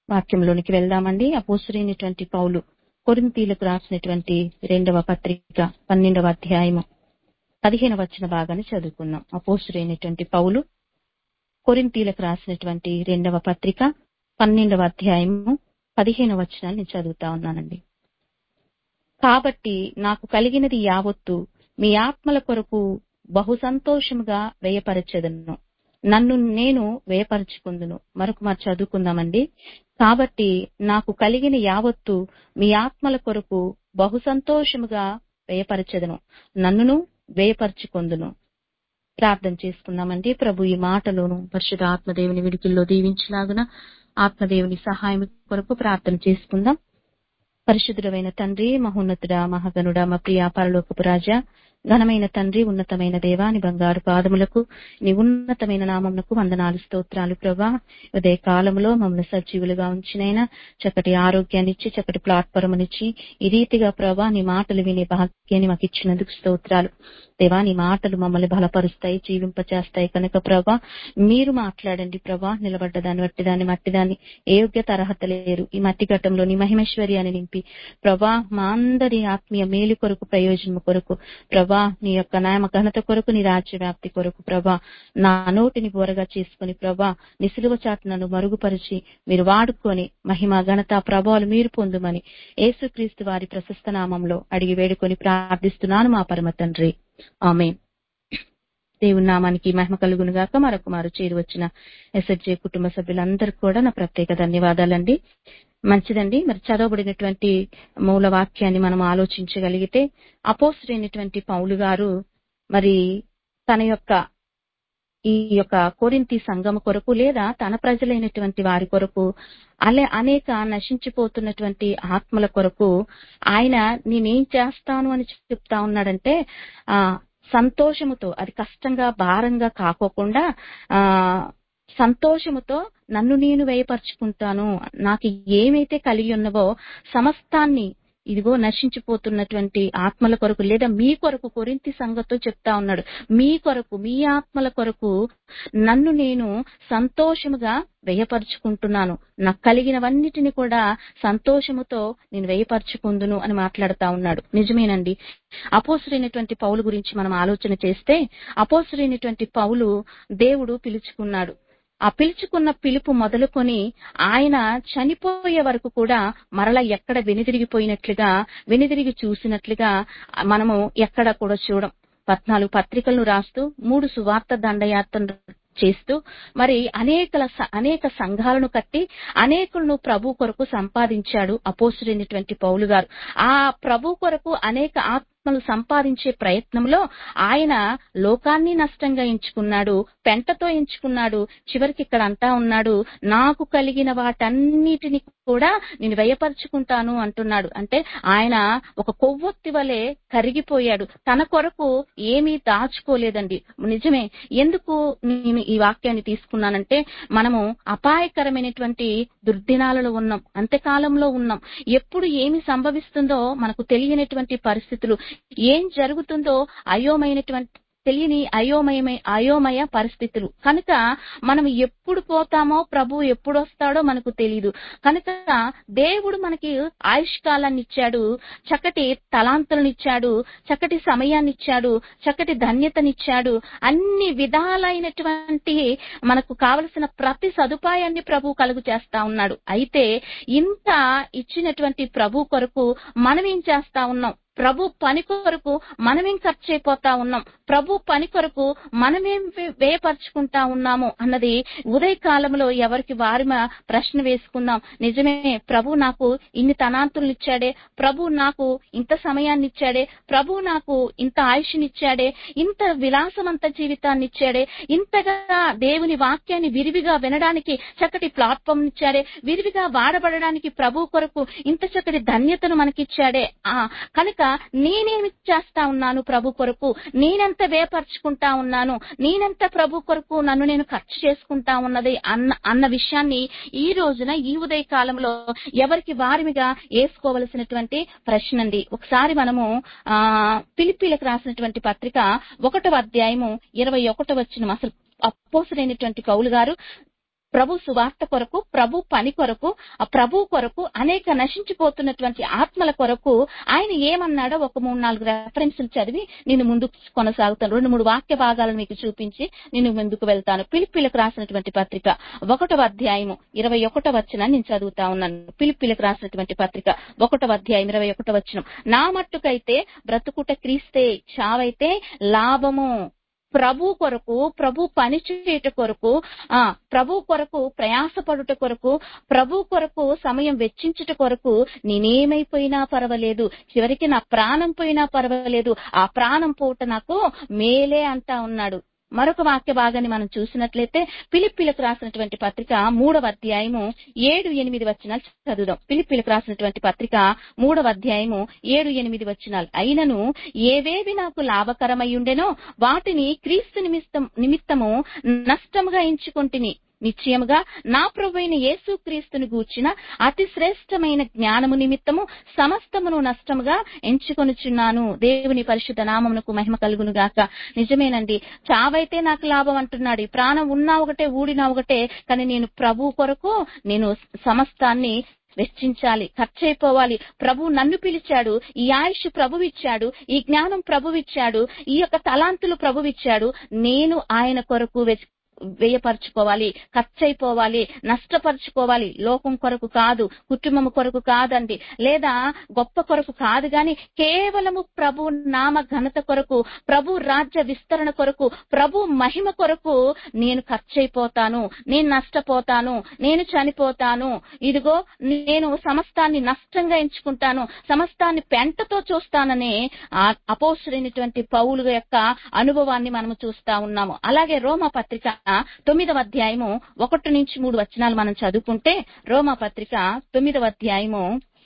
వాక్యంలోనికి వెళ్దామండి అపోసరైనటువంటి పౌలు కొరింతీలకు రాసినటువంటి రెండవ పత్రిక పన్నెండవ అధ్యాయము పదిహేను వచ్చిన భాగాన్ని చదువుకుందాం అపోసరైనటువంటి పౌలు కొరింతీలకు రాసినటువంటి రెండవ పత్రిక పన్నెండవ అధ్యాయము పదిహేను వచనాలు నేను చదువుతా ఉన్నానండి కాబట్టి నాకు కలిగినది యావత్తు మీ ఆత్మల కొరకు బహు సంతోషముగా వ్యయపరచెదను నన్ను నేను వ్యయపరచుకుందును మరొక మరి చదువుకుందామండి కాబట్టి నాకు కలిగిన యావత్తు మీ ఆత్మల కొరకు బహు సంతోషముగా వ్యయపరచెదను నన్నును వ్యయపరచుకుందును ప్రార్థన చేసుకుందామండి ప్రభు ఈ మాటలోను పరిశుద్ధ ఆత్మదేవుని విడికిల్లో దీవించినాగున ఆత్మదేవుని సహాయం కొరకు ప్రార్థన చేసుకుందాం పరిశుద్ధుడమైన తండ్రి మహోన్నతుడ మహాగనుడ మా ప్రియ పరలోకపు రాజా ఘనమైన తండ్రి ఉన్నతమైన దేవాని బంగారు పాదములకు నీ ఉన్నతమైన నామమునకు వందనాలు స్తోత్రాలు ప్రభా ఉదయ కాలంలో మమ్మల్ని సజీవులుగా ఉంచినైనా చక్కటి ఆరోగ్యాన్ని ఇచ్చి చక్కటి ప్లాట్ఫారం ఇచ్చి ఈ రీతిగా ప్రభా నీ మాటలు వినే భాగ్యాన్ని మాకు ఇచ్చినందుకు స్తోత్రాలు దేవా నీ మాటలు మమ్మల్ని బలపరుస్తాయి జీవింపచేస్తాయి కనుక ప్రభా మీరు మాట్లాడండి ప్రభా నిలబడ్డ దాన్ని వట్టి దాన్ని మట్టి దాన్ని ఏ యోగ్యత అర్హత లేరు ఈ మట్టి ఘట్టంలో నీ మహిమేశ్వర్యాన్ని నింపి ప్రభా మా అందరి ఆత్మీయ మేలు కొరకు ప్రయోజనం కొరకు ప్రభా నీ యొక్క నామ ఘనత కొరకు నీ రాజ్య వ్యాప్తి కొరకు ప్రభా నా నోటిని బోరగా చేసుకుని ప్రభా నీ సిలువ చాటు నన్ను మరుగుపరిచి మీరు వాడుకొని మహిమ ఘనత ప్రభావాలు మీరు పొందుమని యేసుక్రీస్తు వారి ప్రశస్త నామంలో అడిగి వేడుకొని ప్రార్థిస్తున్నాను మా పరమ తండ్రి ఆమె దేవుని నామానికి మహిమ కలుగును గాక మరొక మారు చేరి వచ్చిన ఎస్ఎస్జే కుటుంబ సభ్యులందరూ కూడా నా ప్రత్యేక ధన్యవాదాలండి మంచిదండి మరి చదవబడినటువంటి మూల వాక్యాన్ని మనం ఆలోచించగలిగితే అపోసరైనటువంటి పౌలు గారు మరి తన యొక్క ఈ యొక్క కోరింతి సంఘం కొరకు లేదా తన ప్రజలైనటువంటి వారి కొరకు అలే అనేక నశించిపోతున్నటువంటి ఆత్మల కొరకు ఆయన నేనేం చేస్తాను అని చెప్తా ఉన్నాడంటే ఆ సంతోషముతో అది కష్టంగా భారంగా కాకోకుండా ఆ సంతోషముతో నన్ను నేను వ్యయపరుచుకుంటాను నాకు ఏమైతే కలిగి ఉన్నవో సమస్తాన్ని ఇదిగో నశించిపోతున్నటువంటి ఆత్మల కొరకు లేదా మీ కొరకు కొరింతి సంగతో చెప్తా ఉన్నాడు మీ కొరకు మీ ఆత్మల కొరకు నన్ను నేను సంతోషముగా వ్యయపరుచుకుంటున్నాను నాకు కలిగినవన్నిటిని కూడా సంతోషముతో నేను వ్యయపరుచుకుందును అని మాట్లాడుతా ఉన్నాడు నిజమేనండి అపోసరైనటువంటి పౌలు గురించి మనం ఆలోచన చేస్తే అపోసరైనటువంటి పౌలు దేవుడు పిలుచుకున్నాడు ఆ పిలుచుకున్న పిలుపు మొదలుకొని ఆయన చనిపోయే వరకు కూడా మరలా ఎక్కడ వెనుదిరిగిపోయినట్లుగా వెనుదిరిగి చూసినట్లుగా మనము ఎక్కడ కూడా చూడం పద్నాలుగు పత్రికలను రాస్తూ మూడు సువార్త దండయాత్రలు చేస్తూ మరి అనేక అనేక సంఘాలను కట్టి అనేకులను ప్రభు కొరకు సంపాదించాడు అపోసుడైనటువంటి పౌలు గారు ఆ ప్రభు కొరకు అనేక ఆత్మలు సంపాదించే ప్రయత్నంలో ఆయన లోకాన్ని నష్టంగా ఎంచుకున్నాడు పెంటతో ఎంచుకున్నాడు చివరికి ఇక్కడ అంటా ఉన్నాడు నాకు కలిగిన వాటన్నిటిని కూడా నేను వ్యయపరుచుకుంటాను అంటున్నాడు అంటే ఆయన ఒక కొవ్వొత్తి వలె కరిగిపోయాడు తన కొరకు ఏమీ దాచుకోలేదండి నిజమే ఎందుకు నేను ఈ వాక్యాన్ని తీసుకున్నానంటే మనము అపాయకరమైనటువంటి దుర్దినాలలో ఉన్నాం అంత్యకాలంలో ఉన్నాం ఎప్పుడు ఏమి సంభవిస్తుందో మనకు తెలియనటువంటి పరిస్థితులు ఏం జరుగుతుందో అయోమైనటువంటి తెలియని అయోమయమై అయోమయ పరిస్థితులు కనుక మనం ఎప్పుడు పోతామో ప్రభు ఎప్పుడు వస్తాడో మనకు తెలియదు కనుక దేవుడు మనకి ఆయుష్కాలాన్ని ఇచ్చాడు చక్కటి తలాంతులను ఇచ్చాడు చక్కటి సమయాన్ని ఇచ్చాడు చక్కటి ధన్యతనిచ్చాడు అన్ని విధాలైనటువంటి మనకు కావలసిన ప్రతి సదుపాయాన్ని ప్రభు కలుగు చేస్తా ఉన్నాడు అయితే ఇంత ఇచ్చినటువంటి ప్రభు కొరకు మనం ఏం చేస్తా ఉన్నాం ప్రభు పని కొరకు మనమేం ఖర్చు అయిపోతా ఉన్నాం ప్రభు పని కొరకు మనమేం వ్యయపరుచుకుంటా ఉన్నాము అన్నది ఉదయ కాలంలో ఎవరికి వారి ప్రశ్న వేసుకుందాం నిజమే ప్రభు నాకు ఇన్ని తనాంతులను ఇచ్చాడే ప్రభు నాకు ఇంత సమయాన్ని ఇచ్చాడే ప్రభు నాకు ఇంత ఆయుష్నిచ్చాడే ఇంత విలాసవంత జీవితాన్ని ఇచ్చాడే ఇంతగా దేవుని వాక్యాన్ని విరివిగా వినడానికి చక్కటి ప్లాట్ఫామ్ ఇచ్చాడే విరివిగా వాడబడడానికి ప్రభు కొరకు ఇంత చక్కటి ధన్యతను మనకిచ్చాడే ఆ కనుక నేనేమి చేస్తా ఉన్నాను ప్రభు కొరకు నేనెంత వేపరుచుకుంటా ఉన్నాను నేనెంత ప్రభు కొరకు నన్ను నేను ఖర్చు చేసుకుంటా ఉన్నది అన్న అన్న విషయాన్ని ఈ రోజున ఈ ఉదయ కాలంలో ఎవరికి వారిగా వేసుకోవలసినటువంటి ప్రశ్న అండి ఒకసారి మనము ఆ పిలిపిలకు రాసినటువంటి పత్రిక ఒకటవ అధ్యాయము ఇరవై ఒకటో వచ్చిన అసలు అపోసరైనటువంటి కౌలు గారు ప్రభు సువార్త కొరకు ప్రభు పని కొరకు ఆ ప్రభు కొరకు అనేక నశించిపోతున్నటువంటి ఆత్మల కొరకు ఆయన ఏమన్నాడో ఒక మూడు నాలుగు రెఫరెన్స్లు చదివి నేను ముందుకు కొనసాగుతాను రెండు మూడు వాక్య భాగాలను మీకు చూపించి నేను ముందుకు వెళ్తాను పిలిపిలకు రాసినటువంటి పత్రిక ఒకటవ అధ్యాయము ఇరవై ఒకటో వచ్చిన నేను చదువుతా ఉన్నాను పిలిపిలకు రాసినటువంటి పత్రిక ఒకటవ అధ్యాయం ఇరవై ఒకటో వచ్చిన నా మట్టుకైతే బ్రతుకుట క్రీస్తే చావైతే లాభము ప్రభు కొరకు ప్రభు పని చేయుట కొరకు ఆ ప్రభు కొరకు ప్రయాసపడుట కొరకు ప్రభు కొరకు సమయం వెచ్చించుట కొరకు నేనేమైపోయినా పర్వాలేదు చివరికి నా ప్రాణం పోయినా పర్వాలేదు ఆ ప్రాణం పోట నాకు మేలే అంటా ఉన్నాడు మరొక వాక్య భాగాన్ని మనం చూసినట్లయితే పిలిపిలకు రాసినటువంటి పత్రిక మూడవ అధ్యాయము ఏడు ఎనిమిది వచనాలు చదువుదాం పిలిపిలకు రాసినటువంటి పత్రిక మూడవ అధ్యాయము ఏడు ఎనిమిది వచనాలు అయినను ఏవేవి నాకు లాభకరమై ఉండెనో వాటిని క్రీస్తు నిమిత్తం నిమిత్తము నష్టముగా ఎంచుకొంటిని నిశ్చయముగా నా ప్రభువైన యేసు క్రీస్తుని గూర్చిన అతి శ్రేష్టమైన జ్ఞానము నిమిత్తము సమస్తమును నష్టముగా ఎంచుకొనుచున్నాను దేవుని పరిశుద్ధ నామమునకు మహిమ కలుగును గాక నిజమేనండి చావైతే నాకు లాభం అంటున్నాడు ఈ ప్రాణం ఉన్నా ఒకటే ఊడినా ఒకటే కానీ నేను ప్రభు కొరకు నేను సమస్తాన్ని వెచ్చించాలి ఖర్చయిపోవాలి ప్రభు నన్ను పిలిచాడు ఈ ఆయుష్ ప్రభువిచ్చాడు ఈ జ్ఞానం ప్రభువిచ్చాడు ఈ యొక్క తలాంతులు ప్రభువిచ్చాడు నేను ఆయన కొరకు వెచ్ వ్యయపరచుకోవాలి ఖర్చయిపోవాలి నష్టపరుచుకోవాలి లోకం కొరకు కాదు కుటుంబం కొరకు కాదండి లేదా గొప్ప కొరకు కాదు గాని కేవలము ప్రభు నామ ఘనత కొరకు ప్రభు రాజ్య విస్తరణ కొరకు ప్రభు మహిమ కొరకు నేను ఖర్చయిపోతాను నేను నష్టపోతాను నేను చనిపోతాను ఇదిగో నేను సమస్తాన్ని నష్టంగా ఎంచుకుంటాను సమస్తాన్ని పెంటతో చూస్తాననే ఆ అపోసరైనటువంటి పౌలు యొక్క అనుభవాన్ని మనము చూస్తా ఉన్నాము అలాగే రోమ పత్రిక తొమ్మిదవ అధ్యాయము ఒకటి నుంచి మూడు వచనాలు మనం చదువుకుంటే రోమా పత్రిక తొమ్మిదవ అధ్యాయము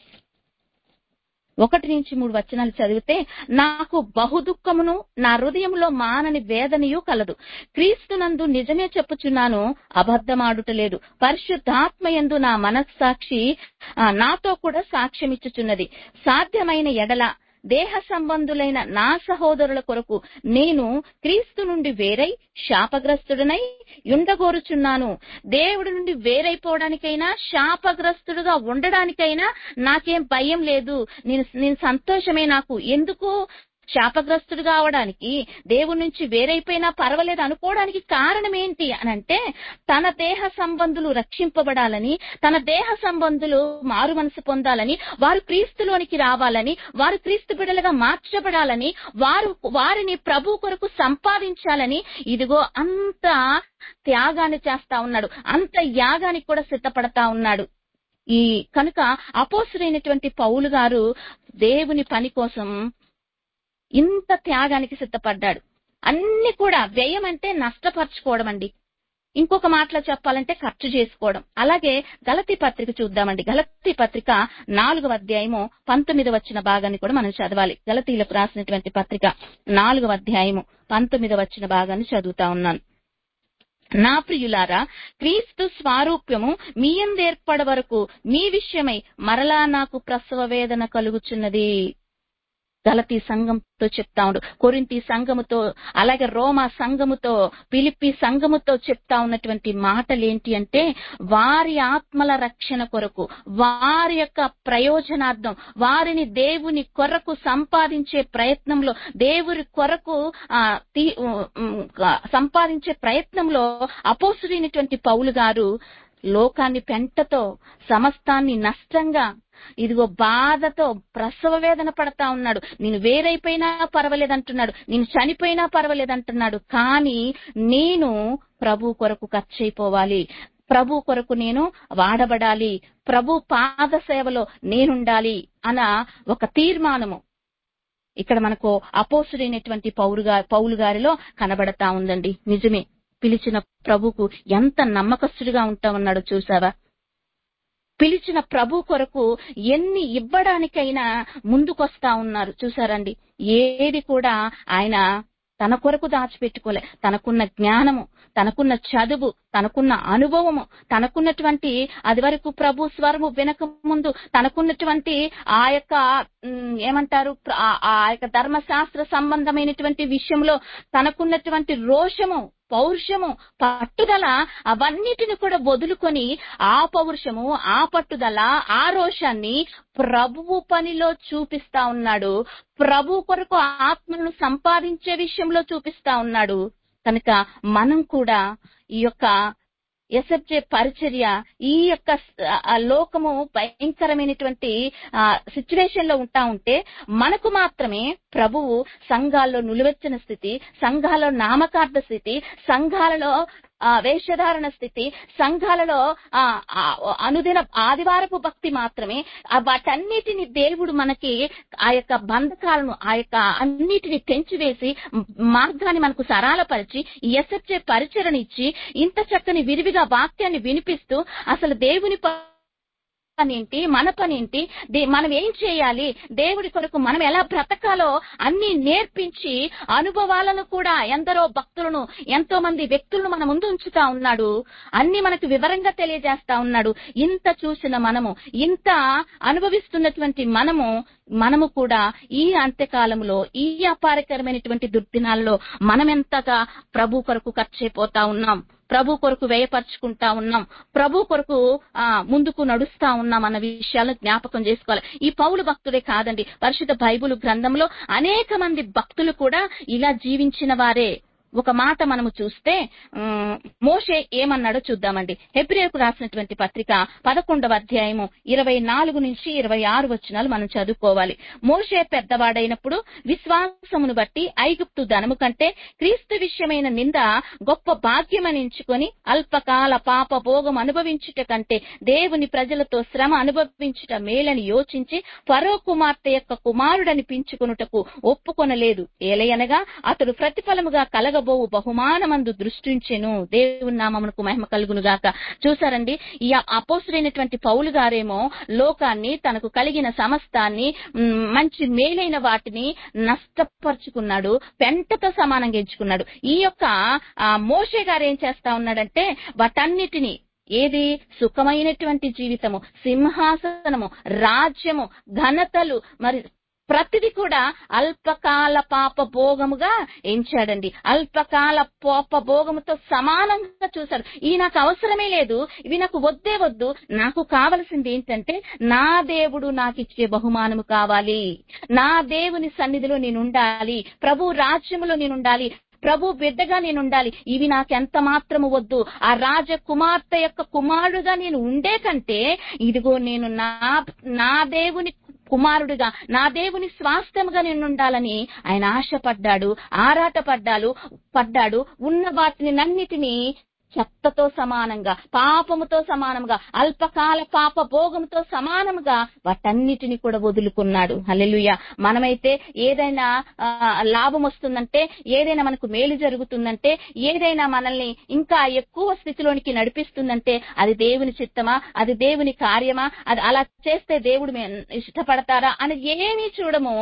ఒకటి నుంచి మూడు వచనాలు చదివితే నాకు బహుదుఖమును నా హృదయంలో మానని వేదనయు కలదు క్రీస్తునందు నిజమే చెప్పుచున్నాను అబద్ధమాడుటలేదు పరిశుద్ధాత్మయందు నా మనస్సాక్షి ఆ, నాతో కూడా సాక్ష్యమిచ్చుచున్నది సాధ్యమైన ఎడల దేహ సంబంధులైన నా సహోదరుల కొరకు నేను క్రీస్తు నుండి వేరై శాపగ్రస్తుడనై ఉండగోరుచున్నాను దేవుడి నుండి వేరైపోవడానికైనా శాపగ్రస్తుడుగా ఉండడానికైనా నాకేం భయం లేదు నేను నేను సంతోషమే నాకు ఎందుకు శాపగ్రస్తుడు కావడానికి దేవుడి నుంచి వేరైపోయినా పర్వాలేదు అనుకోవడానికి కారణం ఏంటి అనంటే తన దేహ సంబంధులు రక్షింపబడాలని తన దేహ సంబంధులు మారు మనసు పొందాలని వారు క్రీస్తులోనికి రావాలని వారు క్రీస్తు బిడలుగా మార్చబడాలని వారు వారిని ప్రభు కొరకు సంపాదించాలని ఇదిగో అంత త్యాగాన్ని చేస్తా ఉన్నాడు అంత యాగానికి కూడా సిద్ధపడతా ఉన్నాడు ఈ కనుక అపోసురైనటువంటి పౌలు గారు దేవుని పని కోసం ఇంత త్యాగానికి సిద్ధపడ్డాడు అన్ని కూడా వ్యయం అంటే నష్టపరచుకోవడం అండి ఇంకొక మాటలో చెప్పాలంటే ఖర్చు చేసుకోవడం అలాగే గలతి పత్రిక చూద్దామండి గలతి పత్రిక నాలుగవ అధ్యాయము పంతొమ్మిది వచ్చిన భాగాన్ని కూడా మనం చదవాలి గలతీలకు రాసినటువంటి పత్రిక నాలుగవ అధ్యాయము పంతొమ్మిది వచ్చిన భాగాన్ని చదువుతా ఉన్నాను నా ప్రియులారా క్రీస్తు స్వారూప్యము మీ ఏర్పడ వరకు మీ విషయమై మరలా నాకు ప్రసవ వేదన కలుగుచున్నది గలతీ సంఘంతో చెప్తా ఉండు కొరింతి సంఘముతో అలాగే రోమా సంఘముతో పిలిపి సంఘముతో చెప్తా ఉన్నటువంటి మాటలు ఏంటి అంటే వారి ఆత్మల రక్షణ కొరకు వారి యొక్క ప్రయోజనార్థం వారిని దేవుని కొరకు సంపాదించే ప్రయత్నంలో దేవుని కొరకు ఆ, తీ- ఉమ్, సంపాదించే ప్రయత్నంలో అపోసుడైనటువంటి పౌలు గారు లోకాన్ని పెంటతో సమస్తాన్ని నష్టంగా ఇదిగో బాధతో ప్రసవ వేదన పడతా ఉన్నాడు నేను వేరైపోయినా పర్వాలేదంటున్నాడు నేను చనిపోయినా పర్వాలేదంటున్నాడు కానీ నేను ప్రభు కొరకు ఖర్చయిపోవాలి ప్రభు కొరకు నేను వాడబడాలి ప్రభు పాద సేవలో నేనుండాలి అన్న ఒక తీర్మానము ఇక్కడ మనకు అపోసుడైనటువంటి పౌరుగా పౌలు గారిలో కనబడతా ఉందండి నిజమే పిలిచిన ప్రభుకు ఎంత నమ్మకస్తుడిగా ఉంటా ఉన్నాడో చూసావా పిలిచిన ప్రభు కొరకు ఎన్ని ఇవ్వడానికైనా ముందుకొస్తా ఉన్నారు చూసారండి ఏది కూడా ఆయన తన కొరకు దాచిపెట్టుకోలే తనకున్న జ్ఞానము తనకున్న చదువు తనకున్న అనుభవము తనకున్నటువంటి అది వరకు ప్రభు స్వరము వినక ముందు తనకున్నటువంటి ఆ యొక్క ఉమ్, ఏమంటారు ప్ర- ఆ- ఆ యొక్క ధర్మశాస్త్ర సంబంధమైనటువంటి విషయంలో తనకున్నటువంటి రోషము పౌరుషము పట్టుదల అవన్నిటిని కూడా వదులుకొని ఆ పౌరుషము ఆ పట్టుదల ఆ రోషాన్ని ప్రభువు పనిలో చూపిస్తా ఉన్నాడు ప్రభు కొరకు ఆత్మలను సంపాదించే విషయంలో చూపిస్తా ఉన్నాడు కనుక మనం కూడా ఈ యొక్క ఎసెప్చే పరిచర్య ఈ యొక్క స- ఆ లోకము భయంకరమైనటువంటి సిచ్యువేషన్ లో ఉంటా ఉంటే మనకు మాత్రమే ప్రభువు సంఘాల్లో నిలువెచ్చిన స్థితి సంఘాల్లో నామకార్థ స్థితి సంఘాలలో ఆ, వేషధారణ స్థితి సంఘాలలో ఆ, ఆ, అనుదిన ఆదివారపు భక్తి మాత్రమే ఆ వాటన్నిటిని దేవుడు మనకి ఆ యొక్క బంధకాలను ఆ యొక్క అన్నిటిని తెంచివేసి మ్, మార్గాన్ని మనకు సరళపరిచి ఎసెప్చే పరిచరణిచ్చి ఇంత చక్కని విరివిగా వాక్యాన్ని వినిపిస్తూ అసలు దేవుని ప- పని ఏంటి మన పని ఏంటి దే- మనం ఏం చేయాలి దేవుడి కొరకు మనం ఎలా బ్రతకాలో అన్ని నేర్పించి అనుభవాలను కూడా ఎందరో భక్తులను ఎంతో మంది వ్యక్తులను మన ముందు ఉంచుతా ఉన్నాడు అన్ని మనకు వివరంగా తెలియజేస్తా ఉన్నాడు ఇంత చూసిన మనము ఇంత అనుభవిస్తున్నటువంటి మనము మనము కూడా ఈ అంత్యకాలంలో ఈ అపారకరమైనటువంటి దుర్దినాల్లో మనం ఎంతగా ప్రభు కొరకు ఖర్చయిపోతా ఉన్నాం ప్రభు కొరకు వ్యయపరుచుకుంటా ఉన్నాం ప్రభు కొరకు ఆ ముందుకు నడుస్తా ఉన్నాం అన్న విషయాలను జ్ఞాపకం చేసుకోవాలి ఈ పౌలు భక్తుడే కాదండి పరిశుద్ధ బైబిల్ గ్రంథంలో అనేక మంది భక్తులు కూడా ఇలా జీవించిన వారే ఒక మాట మనము చూస్తే ఉమ్, మోషే ఏమన్నాడో చూద్దామండి హెబ్రిలకు రాసినటువంటి పత్రిక పదకొండవ అధ్యాయము ఇరవై నాలుగు నుంచి ఇరవై ఆరు వచనాలు మనం చదువుకోవాలి మోషే పెద్దవాడైనప్పుడు విశ్వాసమును బట్టి ఐగుప్తు ధనము కంటే క్రీస్తు విషయమైన నింద గొప్ప భాగ్యమని ఎంచుకొని అల్పకాల పాప భోగం అనుభవించుట కంటే దేవుని ప్రజలతో శ్రమ అనుభవించుట మేలని యోచించి ఫరో కుమార్తె యొక్క కుమారుడని పించుకొనుటకు ఒప్పుకొనలేదు ఏలయనగా అతడు ప్రతిఫలముగా కలగబోవు బహుమానమందు దృష్టించెను దేవుని నామమునకు మహిమ కలుగును గాక చూసారండి ఈ అపోసుడైనటువంటి పౌలు గారేమో లోకాన్ని తనకు కలిగిన సమస్తాన్ని మ్, మంచి మేలైన వాటిని నష్టపరుచుకున్నాడు పెంటతో సమానంగా ఎంచుకున్నాడు ఈ యొక్క ఆ, మోషే గారు ఏం చేస్తా ఉన్నాడంటే వాటన్నిటిని ఏది సుఖమైనటువంటి జీవితము సింహాసనము రాజ్యము ఘనతలు మరి ప్రతిది కూడా అల్పకాల పాప భోగముగా ఎంచాడండి అల్పకాల పాప భోగముతో సమానంగా చూశాడు ఇవి నాకు అవసరమే లేదు ఇవి నాకు వద్దే వద్దు నాకు కావలసింది ఏంటంటే నా దేవుడు నాకు ఇచ్చే బహుమానము కావాలి నా దేవుని సన్నిధిలో నేను ఉండాలి ప్రభు రాజ్యములో నేను ఉండాలి ప్రభు బిడ్డగా నేను ఉండాలి ఇవి నాకెంత మాత్రము వద్దు ఆ రాజకుమార్తె యొక్క కుమారుడుగా నేను ఉండే కంటే ఇదిగో నేను నా నా దేవుని కుమారుడిగా నా దేవుని స్వాస్థ్యముగా నేను ఉండాలని ఆయన ఆశపడ్డాడు ఆరాటపడ్డాడు పడ్డాడు ఉన్న వాటిని నన్నిటినీ చెత్తతో సమానంగా పాపముతో సమానంగా అల్పకాల పాప భోగంతో సమానముగా వాటన్నిటిని కూడా వదులుకున్నాడు హల్లెలూయా మనమైతే ఏదైనా ఆ, లాభం వస్తుందంటే ఏదైనా మనకు మేలు జరుగుతుందంటే ఏదైనా మనల్ని ఇంకా ఎక్కువ స్థితిలోనికి నడిపిస్తుందంటే అది దేవుని చిత్తమా అది దేవుని కార్యమా అది అలా చేస్తే దేవుడు మే- ఇష్టపడతారా అని ఏమీ చూడము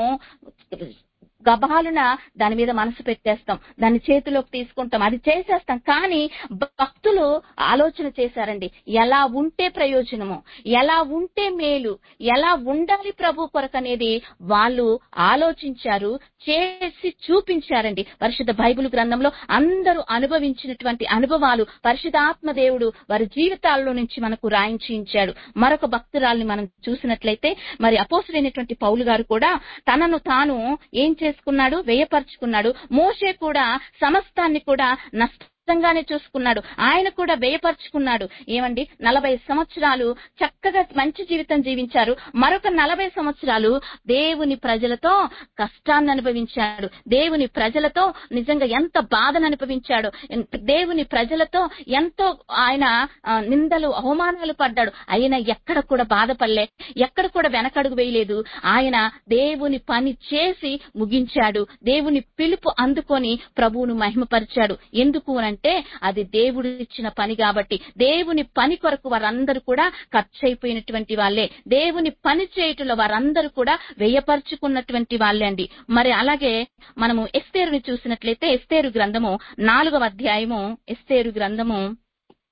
గబాలున దాని మీద మనసు పెట్టేస్తాం దాన్ని చేతిలోకి తీసుకుంటాం అది చేసేస్తాం కానీ భక్తులు ఆలోచన చేశారండి ఎలా ఉంటే ప్రయోజనము ఎలా ఉంటే మేలు ఎలా ఉండాలి ప్రభు కొరకు అనేది వాళ్ళు ఆలోచించారు చేసి చూపించారండి పరిశుద్ధ బైబిల్ గ్రంథంలో అందరూ అనుభవించినటువంటి అనుభవాలు పరిశుద్ధాత్మ దేవుడు వారి జీవితాల్లో నుంచి మనకు రాయించించాడు మరొక భక్తురాల్ని మనం చూసినట్లయితే మరి అపోసుడైనటువంటి పౌలు గారు కూడా తనను తాను ఏం చేసుకున్నాడు వ్యయపరుచుకున్నాడు మోషే కూడా సమస్తాన్ని కూడా నష్టంగానే చూసుకున్నాడు ఆయన కూడా వ్యయపరుచుకున్నాడు ఏమండి నలభై సంవత్సరాలు చక్కగా మంచి జీవితం జీవించారు మరొక నలభై సంవత్సరాలు దేవుని ప్రజలతో కష్టాన్ని అనుభవించాడు దేవుని ప్రజలతో నిజంగా ఎంత బాధను అనుభవించాడు దేవుని ప్రజలతో ఎంతో ఆయన ఆ, నిందలు అవమానాలు పడ్డాడు అయినా ఎక్కడ కూడా బాధపడలే ఎక్కడ కూడా వెనకడుగు వేయలేదు ఆయన దేవుని పని చేసి ముగించాడు దేవుని పిలుపు అందుకొని ప్రభువును మహిమపరిచాడు ఎందుకు అనంటే అది దేవుడు ఇచ్చిన పని కాబట్టి దేవుని పని కొరకు వారందరూ కూడా ఖర్చు అయిపోయినటువంటి వాళ్ళే దేవుని పని చేయటంలో వారందరూ కూడా వ్యయపరుచుకున్నటువంటి వాళ్ళే అండి మరి అలాగే మనము ఎస్తేరుని చూసినట్లయితే ఎస్తేరు గ్రంథము నాలుగవ అధ్యాయము ఎస్తేరు గ్రంథము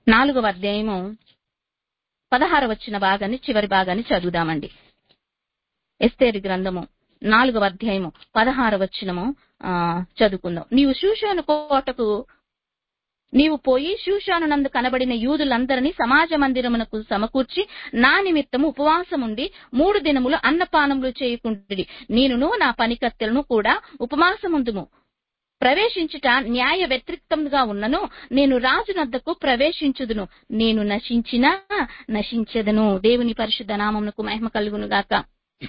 నాలుగవ అధ్యాయము పదహార వచ్చిన భాగాన్ని చివరి భాగాన్ని చదువుదామండి ఎస్తేరు గ్రంథము నాలుగవ అధ్యాయము పదహార వచ్చినము ఆ, చదువుకుందాం నీవు శూషాను కోటకు నీవు పోయి శూషాను నందు కనబడిన యూదులందరినీ సమాజ మందిరమునకు సమకూర్చి నా నిమిత్తము ఉపవాసముండి మూడు దినములు అన్నపానములు చేయకుంటుడి నేనును నా పనికత్తెలను కూడా ఉపవాసముందుము ప్రవేశించుట న్యాయ వ్యతిరిక్తంగా ఉన్నను నేను రాజునద్దకు ప్రవేశించుదును నేను నశించినా నశించదను దేవుని పరిశుద్ధ నామమునకు మహిమ కలుగును గాక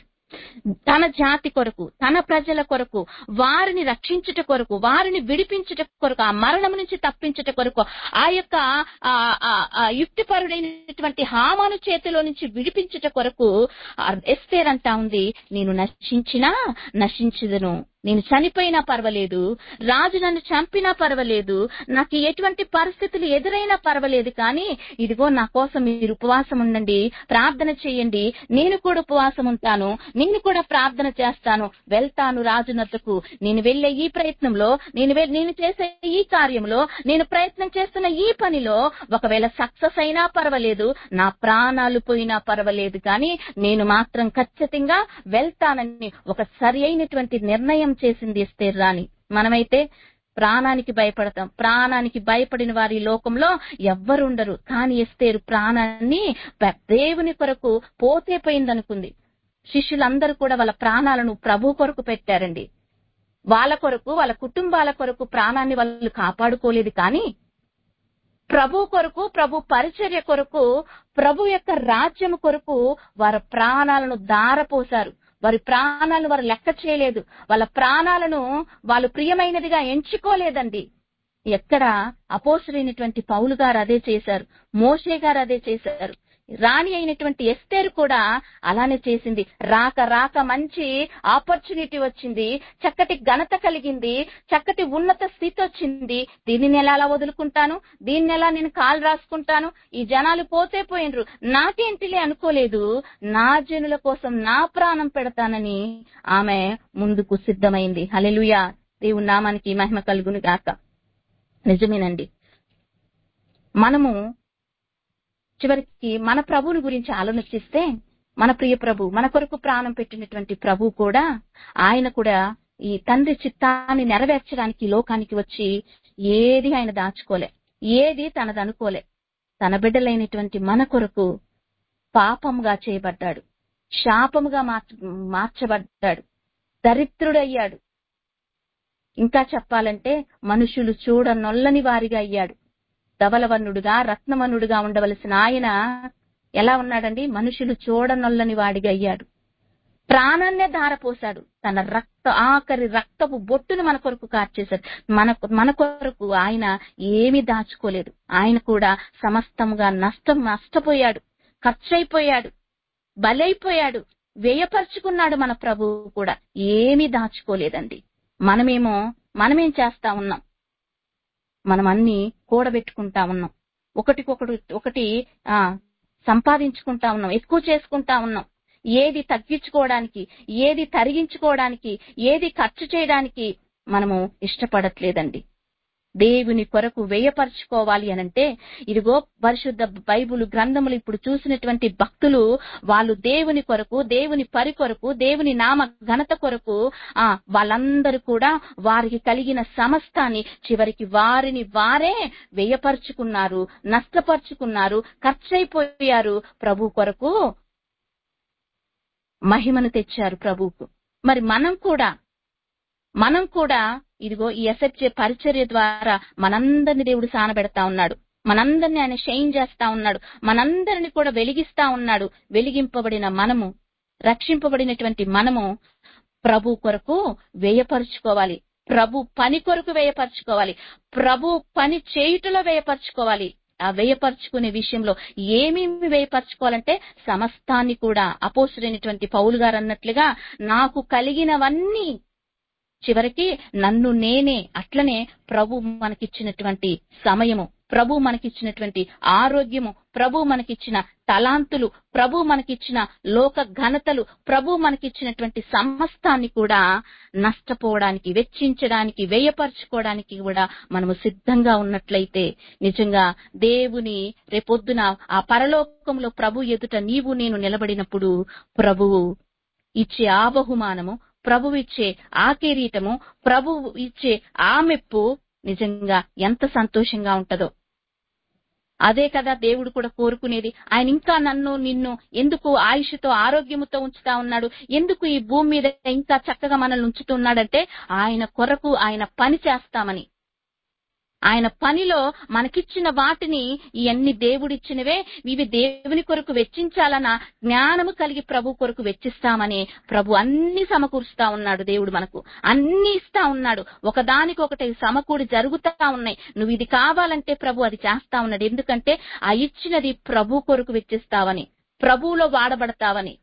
తన జాతి కొరకు తన ప్రజల కొరకు వారిని రక్షించుట కొరకు వారిని విడిపించుట కొరకు ఆ మరణం నుంచి తప్పించుట కొరకు ఆ యొక్క ఆ, ఆ, ఆ యుక్తిపరుడైనటువంటి హామాను చేతిలో నుంచి విడిపించుట కొరకు ఆ ఎస్తేర్ అంటా ఉంది నేను నశించినా నశించదును నేను చనిపోయినా పర్వాలేదు రాజు నన్ను చంపినా పర్వాలేదు నాకు ఎటువంటి పరిస్థితులు ఎదురైనా పర్వాలేదు కానీ ఇదిగో నా కోసం మీరు ఉపవాసం ఉండండి ప్రార్థన చేయండి నేను కూడా ఉపవాసం ఉంటాను నేను కూడా ప్రార్థన చేస్తాను వెళ్తాను రాజునద్దకు నేను వెళ్లే ఈ ప్రయత్నంలో నేను వెల్- నేను చేసే ఈ కార్యంలో నేను ప్రయత్నం చేస్తున్న ఈ పనిలో ఒకవేళ సక్సెస్ అయినా పర్వాలేదు నా ప్రాణాలు పోయినా పర్వాలేదు కానీ నేను మాత్రం ఖచ్చితంగా వెళ్తానని ఒక సరి అయినటువంటి నిర్ణయం చేసింది ఎస్తేర్ రాణి మనమైతే ప్రాణానికి భయపడతాం ప్రాణానికి భయపడిన వారి లోకంలో ఎవ్వరుండరు కానీ ఎస్తేరు ప్రాణాన్ని ప- దేవుని కొరకు పోతే పోయిందనుకుంది శిష్యులందరూ కూడా వాళ్ళ ప్రాణాలను ప్రభు కొరకు పెట్టారండి వాళ్ళ కొరకు వాళ్ళ కుటుంబాల కొరకు ప్రాణాన్ని వాళ్ళు కాపాడుకోలేదు కానీ ప్రభు కొరకు ప్రభు పరిచర్య కొరకు ప్రభు యొక్క రాజ్యం కొరకు వారి ప్రాణాలను దారపోశారు వారి ప్రాణాలను వారు లెక్క చేయలేదు వాళ్ళ ప్రాణాలను వాళ్ళు ప్రియమైనదిగా ఎంచుకోలేదండి ఎక్కడ అపోసరైనటువంటి పౌలు గారు అదే చేశారు మోషే గారు అదే చేశారు రాణి అయినటువంటి ఎస్తేరు కూడా అలానే చేసింది రాక రాక మంచి ఆపర్చునిటీ వచ్చింది చక్కటి ఘనత కలిగింది చక్కటి ఉన్నత స్థితి వచ్చింది దీనిని ఎలా అలా వదులుకుంటాను దీన్ని ఎలా నేను కాలు రాసుకుంటాను ఈ జనాలు పోతే పోయినరు నాకేంటిలే అనుకోలేదు నా జనుల కోసం నా ప్రాణం పెడతానని ఆమె ముందుకు సిద్ధమైంది హల్లెలూయా దేవుని నామానికి మహిమ కలుగును గాక నిజమేనండి మనము చివరికి మన ప్రభువుని గురించి ఆలోచిస్తే మన ప్రియ ప్రభు మన కొరకు ప్రాణం పెట్టినటువంటి ప్రభు కూడా ఆయన కూడా ఈ తండ్రి చిత్తాన్ని నెరవేర్చడానికి ఈ లోకానికి వచ్చి ఏది ఆయన దాచుకోలే ఏది తనదనుకోలే తన బిడ్డలైనటువంటి మన కొరకు పాపముగా చేయబడ్డాడు శాపముగా మార్చ మార్చబడ్డాడు దరిద్రుడయ్యాడు ఇంకా చెప్పాలంటే మనుషులు చూడ నొల్లని వారిగా అయ్యాడు ధవలవన్నుడుగా రత్నవన్నుడుగా ఉండవలసిన ఆయన ఎలా ఉన్నాడండి మనుషులు చూడనొల్లని వాడిగా అయ్యాడు ప్రాణాన్నే ధారపోశాడు తన రక్త ఆఖరి రక్తపు బొట్టును మన కొరకు కార్చేశాడు మన మన కొరకు ఆయన ఏమీ దాచుకోలేదు ఆయన కూడా సమస్తముగా నష్టం నష్టపోయాడు ఖర్చయిపోయాడు బలైపోయాడు వ్యయపరుచుకున్నాడు మన ప్రభువు కూడా ఏమీ దాచుకోలేదండి మనమేమో మనమేం చేస్తా ఉన్నాం మనం అన్ని కూడబెట్టుకుంటా ఉన్నాం ఒకటికొకటి ఒకటి ఆ సంపాదించుకుంటా ఉన్నాం ఎక్కువ చేసుకుంటా ఉన్నాం ఏది తగ్గించుకోవడానికి ఏది తరిగించుకోవడానికి ఏది ఖర్చు చేయడానికి మనము ఇష్టపడట్లేదండి దేవుని కొరకు వ్యయపరచుకోవాలి అనంటే ఇదిగో పరిశుద్ధ బైబుల్ గ్రంథములు ఇప్పుడు చూసినటువంటి భక్తులు వాళ్ళు దేవుని కొరకు దేవుని పరి కొరకు దేవుని నామ ఘనత కొరకు ఆ వాళ్ళందరూ కూడా వారికి కలిగిన సమస్తాన్ని చివరికి వారిని వారే వ్యయపరుచుకున్నారు నష్టపరుచుకున్నారు ఖర్చయిపోయారు ప్రభు కొరకు మహిమను తెచ్చారు ప్రభువుకు మరి మనం కూడా మనం కూడా ఇదిగో ఈ ఎస్ఎఫ్జే పరిచర్య ద్వారా మనందరిని దేవుడు సానబెడతా ఉన్నాడు మనందరిని ఆయన షైన్ చేస్తా ఉన్నాడు మనందరిని కూడా వెలిగిస్తా ఉన్నాడు వెలిగింపబడిన మనము రక్షింపబడినటువంటి మనము ప్రభు కొరకు వ్యయపరుచుకోవాలి ప్రభు పని కొరకు వ్యయపరుచుకోవాలి ప్రభు పని చేయుటలో వ్యయపరుచుకోవాలి ఆ వ్యయపరుచుకునే విషయంలో ఏమేమి వ్యయపరచుకోవాలంటే సమస్తాన్ని కూడా అపోసుడైనటువంటి పౌలు గారు అన్నట్లుగా నాకు కలిగినవన్నీ చివరికి నన్ను నేనే అట్లనే ప్రభు మనకిచ్చినటువంటి సమయము ప్రభు మనకిచ్చినటువంటి ఆరోగ్యము ప్రభు మనకిచ్చిన తలాంతులు ప్రభు మనకిచ్చిన లోక ఘనతలు ప్రభు మనకిచ్చినటువంటి సమస్తాన్ని కూడా నష్టపోవడానికి వెచ్చించడానికి వ్యయపరచుకోవడానికి కూడా మనము సిద్ధంగా ఉన్నట్లయితే నిజంగా దేవుని రేపొద్దున ఆ పరలోకంలో ప్రభు ఎదుట నీవు నేను నిలబడినప్పుడు ప్రభువు ఇచ్చే ఆ బహుమానము ప్రభువు ఇచ్చే ఆ కిరీటము ప్రభువు ఇచ్చే ఆ మెప్పు నిజంగా ఎంత సంతోషంగా ఉంటదో అదే కదా దేవుడు కూడా కోరుకునేది ఆయన ఇంకా నన్ను నిన్ను ఎందుకు ఆయుష్తో ఆరోగ్యముతో ఉంచుతా ఉన్నాడు ఎందుకు ఈ భూమి మీద ఇంకా చక్కగా మనల్ని ఉంచుతున్నాడంటే ఆయన కొరకు ఆయన పని చేస్తామని ఆయన పనిలో మనకిచ్చిన వాటిని ఇవన్నీ దేవుడిచ్చినవే ఇవి దేవుని కొరకు వెచ్చించాలన్న జ్ఞానము కలిగి ప్రభు కొరకు వెచ్చిస్తామని ప్రభు అన్ని సమకూరుస్తా ఉన్నాడు దేవుడు మనకు అన్ని ఇస్తా ఉన్నాడు ఒకదానికొకటి సమకూడి జరుగుతా ఉన్నాయి నువ్వు ఇది కావాలంటే ప్రభు అది చేస్తా ఉన్నాడు ఎందుకంటే ఆ ఇచ్చినది ప్రభు కొరకు వెచ్చిస్తావని ప్రభువులో వాడబడతావని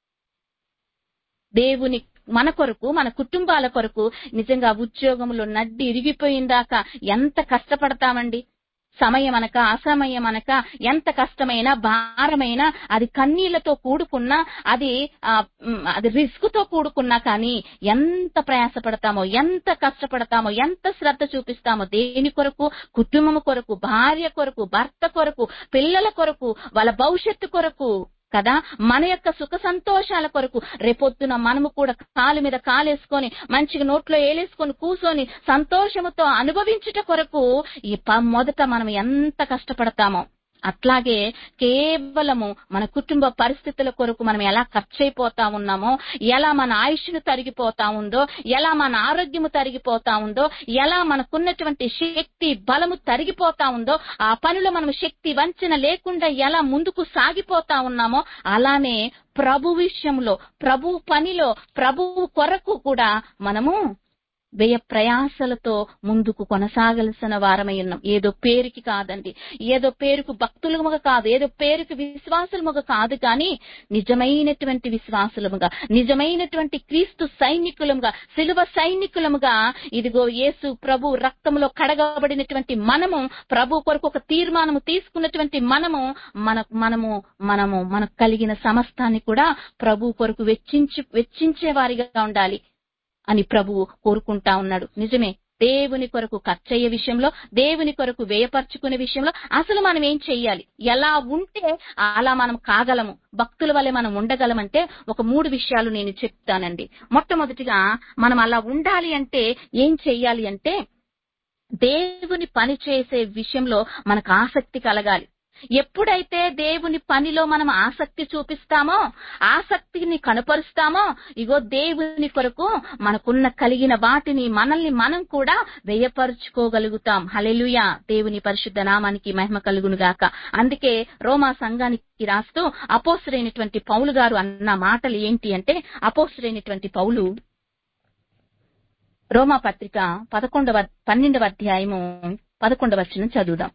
దేవుని మన కొరకు మన కుటుంబాల కొరకు నిజంగా ఉద్యోగంలో నడ్డి ఇరిగిపోయిందాక ఎంత కష్టపడతామండి సమయం అనక అసమయం అనక ఎంత కష్టమైనా భారమైనా అది కన్నీళ్లతో కూడుకున్నా అది ఆ, మ్, అది రిస్క్ తో కూడుకున్నా కానీ ఎంత ప్రయాసపడతామో ఎంత కష్టపడతామో ఎంత శ్రద్ధ చూపిస్తామో దేని కొరకు కుటుంబం కొరకు భార్య కొరకు భర్త కొరకు పిల్లల కొరకు వాళ్ళ భవిష్యత్తు కొరకు కదా మన యొక్క సుఖ సంతోషాల కొరకు రేపొద్దున మనము కూడా కాలు మీద కాలేసుకొని మంచిగా నోట్లో ఏలేసుకొని కూర్చొని సంతోషముతో అనుభవించుట కొరకు ఈ ప- మొదట మనం ఎంత కష్టపడతామో అట్లాగే కేవలము మన కుటుంబ పరిస్థితుల కొరకు మనం ఎలా ఖర్చు అయిపోతా ఉన్నామో ఎలా మన ఆయుష్ను తరిగిపోతా ఉందో ఎలా మన ఆరోగ్యము తరిగిపోతా ఉందో ఎలా మనకున్నటువంటి శక్తి బలము తరిగిపోతా ఉందో ఆ పనిలో మనం శక్తి వంచన లేకుండా ఎలా ముందుకు సాగిపోతా ఉన్నామో అలానే ప్రభు విషయంలో ప్రభు పనిలో ప్రభువు కొరకు కూడా మనము వ్యయ ప్రయాసలతో ముందుకు కొనసాగాల్సిన వారమై ఉన్నాం ఏదో పేరుకి కాదండి ఏదో పేరుకు భక్తులముగా కాదు ఏదో పేరుకు విశ్వాసులముగా కాదు కానీ నిజమైనటువంటి విశ్వాసులముగా నిజమైనటువంటి క్రీస్తు సైనికులముగా సిలువ సైనికులముగా ఇదిగో యేసు ప్రభు రక్తంలో కడగబడినటువంటి మనము ప్రభు కొరకు ఒక తీర్మానము తీసుకున్నటువంటి మనము మన మనము మనము మనకు కలిగిన సమస్తాన్ని కూడా ప్రభు కొరకు వెచ్చించి వెచ్చించే వారిగా ఉండాలి అని ప్రభువు కోరుకుంటా ఉన్నాడు నిజమే దేవుని కొరకు ఖర్చయ్యే విషయంలో దేవుని కొరకు వ్యయపరచుకునే విషయంలో అసలు మనం ఏం చెయ్యాలి ఎలా ఉంటే అలా మనం కాగలము భక్తుల వల్లే మనం ఉండగలమంటే ఒక మూడు విషయాలు నేను చెప్తానండి మొట్టమొదటిగా మనం అలా ఉండాలి అంటే ఏం చెయ్యాలి అంటే దేవుని పని చేసే విషయంలో మనకు ఆసక్తి కలగాలి ఎప్పుడైతే దేవుని పనిలో మనం ఆసక్తి చూపిస్తామో ఆసక్తిని కనపరుస్తామో ఇగో దేవుని కొరకు మనకున్న కలిగిన వాటిని మనల్ని మనం కూడా వ్యయపరుచుకోగలుగుతాం హలెలుయా దేవుని పరిశుద్ధ నామానికి మహిమ కలుగును గాక అందుకే రోమా సంఘానికి రాస్తూ అపోసరైనటువంటి పౌలు గారు అన్న మాటలు ఏంటి అంటే అపోసరైనటువంటి పౌలు రోమా పత్రిక పదకొండవ పన్నెండవ అధ్యాయము పదకొండవ వచనం చదువుదాం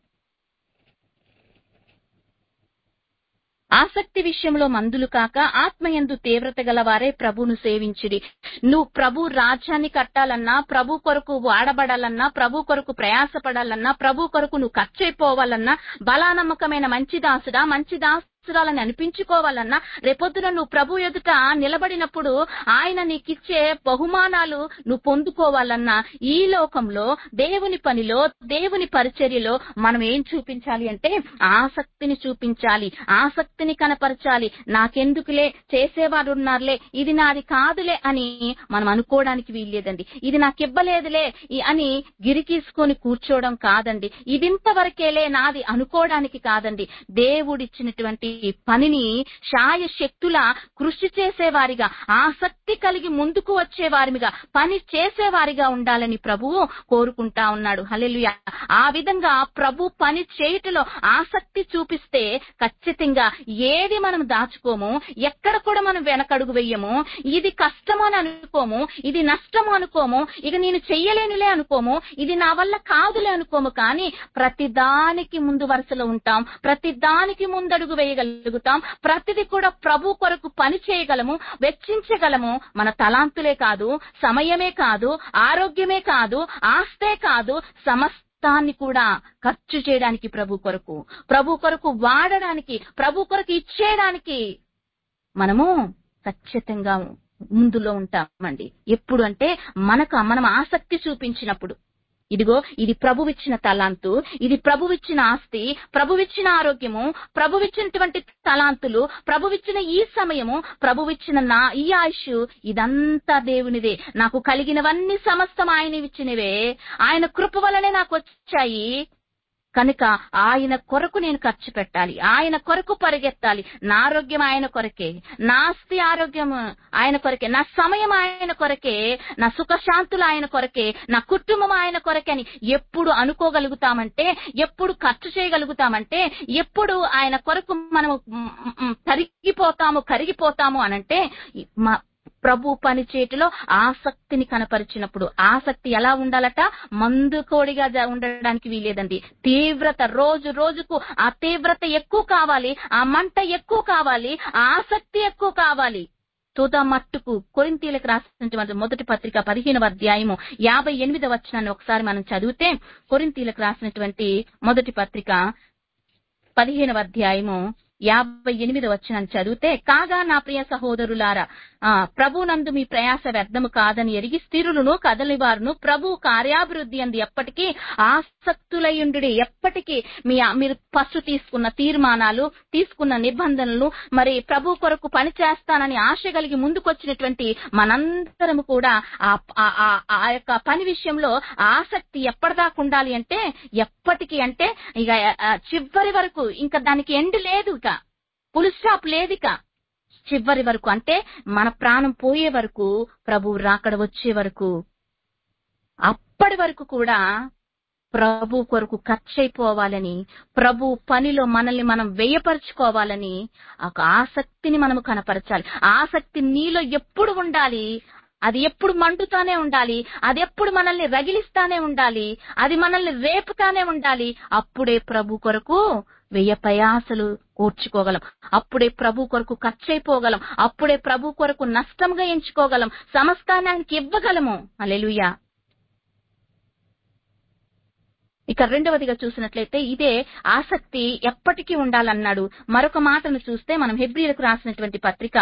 ఆసక్తి విషయంలో మందులు కాక ఆత్మయందు తీవ్రత గలవారే ప్రభును సేవించిడి నువ్వు ప్రభు రాజ్యాన్ని కట్టాలన్నా ప్రభు కొరకు వాడబడాలన్నా ప్రభు కొరకు ప్రయాసపడాలన్నా ప్రభు కొరకు నువ్వు ఖర్చయిపోవాలన్నా బలానమ్మకమైన మంచి దాసుడా మంచి దాసురాలని అనిపించుకోవాలన్నా రేపొద్దున నువ్వు ప్రభు ఎదుట నిలబడినప్పుడు ఆయన నీకిచ్చే బహుమానాలు నువ్వు పొందుకోవాలన్నా ఈ లోకంలో దేవుని పనిలో దేవుని పరిచర్యలో మనం ఏం చూపించాలి అంటే ఆసక్తిని చూపించాలి ఆసక్తిని కనపరచాలి నాకెందుకులే చేసేవారు ఉన్నారులే ఇది నాది కాదులే అని మనం అనుకోవడానికి వీల్లేదండి ఇది నాకు ఇవ్వలేదులే ఈ- అని గిరికీసుకొని కూర్చోవడం కాదండి ఇదింతవరకేలే నాది అనుకోవడానికి కాదండి దేవుడిచ్చినటువంటి పనిని శాయశక్తుల కృషి చేసేవారిగా ఆసక్తి కలిగి ముందుకు వచ్చేవారిగా పని చేసేవారిగా ఉండాలని ప్రభువు కోరుకుంటా ఉన్నాడు హల్లెలూయా ఆ విధంగా ప్రభు పని చేయుటలో ఆసక్తి చూపిస్తే ఖచ్చితంగా ఏది మనం దాచుకోము ఎక్కడ కూడా మనం వెనకడుగు వెయ్యము ఇది కష్టము అని అనుకోము ఇది నష్టము అనుకోము ఇక నేను చెయ్యలేనులే అనుకోము ఇది నా వల్ల కాదులే అనుకోము కానీ ప్రతి దానికి ముందు వరుసలో ఉంటాం ప్రతి దానికి ముందడుగు వేయగలుగుతాం ప్రతిది కూడా ప్రభు కొరకు పని చేయగలము వెచ్చించగలము మన తలాంతులే కాదు సమయమే కాదు ఆరోగ్యమే కాదు ఆస్తే కాదు సమస్త సమస్తాన్ని కూడా ఖర్చు చేయడానికి ప్రభు కొరకు ప్రభు కొరకు వాడడానికి ప్రభు కొరకు ఇచ్చేయడానికి మనము ఖచ్చితంగా ముందులో ఉంటామండి ఎప్పుడు అంటే మనకు మనం ఆసక్తి చూపించినప్పుడు ఇదిగో ఇది ప్రభువిచ్చిన తలాంతు ఇది ప్రభువిచ్చిన ఆస్తి ప్రభువిచ్చిన ఆరోగ్యము ప్రభువిచ్చినటువంటి తలాంతులు ప్రభువిచ్చిన ఈ సమయము ప్రభువిచ్చిన నా ఈ ఆయుష్ ఇదంతా దేవునిదే నాకు కలిగినవన్నీ సమస్తం ఆయన ఇచ్చినవే ఆయన కృప వలనే నాకు వచ్చాయి కనుక ఆయన కొరకు నేను ఖర్చు పెట్టాలి ఆయన కొరకు పరిగెత్తాలి నా ఆరోగ్యం ఆయన కొరకే నా ఆస్తి ఆరోగ్యం ఆయన కొరకే నా సమయం ఆయన కొరకే నా సుఖశాంతులు ఆయన కొరకే నా కుటుంబం ఆయన కొరకే అని ఎప్పుడు అనుకోగలుగుతామంటే ఎప్పుడు ఖర్చు చేయగలుగుతామంటే ఎప్పుడు ఆయన కొరకు మనము మ్, మ్, తరిగిపోతాము కరిగిపోతాము అనంటే మా ప్రభు పని చేతిలో ఆసక్తిని కనపరిచినప్పుడు ఆసక్తి ఎలా ఉండాలట మందు కోడిగా జ- ఉండడానికి వీలేదండి తీవ్రత రోజు రోజుకు ఆ తీవ్రత ఎక్కువ కావాలి ఆ మంట ఎక్కువ కావాలి ఆ ఆసక్తి ఎక్కువ కావాలి తుద మట్టుకు కొరింతీలకు రాసినటువంటి మొదటి పత్రిక పదిహేనవ అధ్యాయము యాభై ఎనిమిదవ వచనాన్ని ఒకసారి మనం చదివితే కొరింతీలకు రాసినటువంటి మొదటి పత్రిక పదిహేనవ అధ్యాయము యాభై ఎనిమిది వచ్చినాన్ని చదివితే కాగా నా ప్రియ సహోదరులారా ఆ ప్రభునందు మీ ప్రయాస వ్యర్థము కాదని ఎరిగి స్థిరులను కదలి వారును ప్రభు కార్యాభివృద్ధి అంది ఎప్పటికీ ఆసక్తులయుండు ఎప్పటికీ మీ మీరు ఫస్ట్ తీసుకున్న తీర్మానాలు తీసుకున్న నిబంధనలు మరి ప్రభు కొరకు పని చేస్తానని ఆశ కలిగి ముందుకొచ్చినటువంటి మనందరము కూడా ఆ ఆ- ఆ- ఆ యొక్క పని విషయంలో ఆసక్తి ఎప్పటిదాకా ఉండాలి అంటే ఎప్పటికీ అంటే ఇక ఆ, చివరి వరకు ఇంకా దానికి ఎండ్ లేదు ఇక ఫుల్ స్టాప్ లేదు ఇక చివరి వరకు అంటే మన ప్రాణం పోయే వరకు ప్రభు రాకడ వచ్చే వరకు అప్పటి వరకు కూడా ప్రభు కొరకు ఖర్చయిపోవాలని ప్రభు పనిలో మనల్ని మనం వ్యయపరుచుకోవాలని ఒక ఆసక్తిని మనము కనపరచాలి ఆసక్తి నీలో ఎప్పుడు ఉండాలి అది ఎప్పుడు మండుతానే ఉండాలి అది ఎప్పుడు మనల్ని రగిలిస్తానే ఉండాలి అది మనల్ని రేపుతానే ఉండాలి అప్పుడే ప్రభు కొరకు వెయ్య ప్రయాసలు కూర్చుకోగలం అప్పుడే ప్రభు కొరకు ఖర్చయిపోగలం అప్పుడే ప్రభు కొరకు నష్టంగా ఎంచుకోగలం సమస్తాన్ని ఆయనకి ఇవ్వగలము అలెలుయా ఇక రెండవదిగా చూసినట్లయితే ఇదే ఆసక్తి ఎప్పటికీ ఉండాలన్నాడు మరొక మాటను చూస్తే మనం హెబ్రిలకు రాసినటువంటి పత్రిక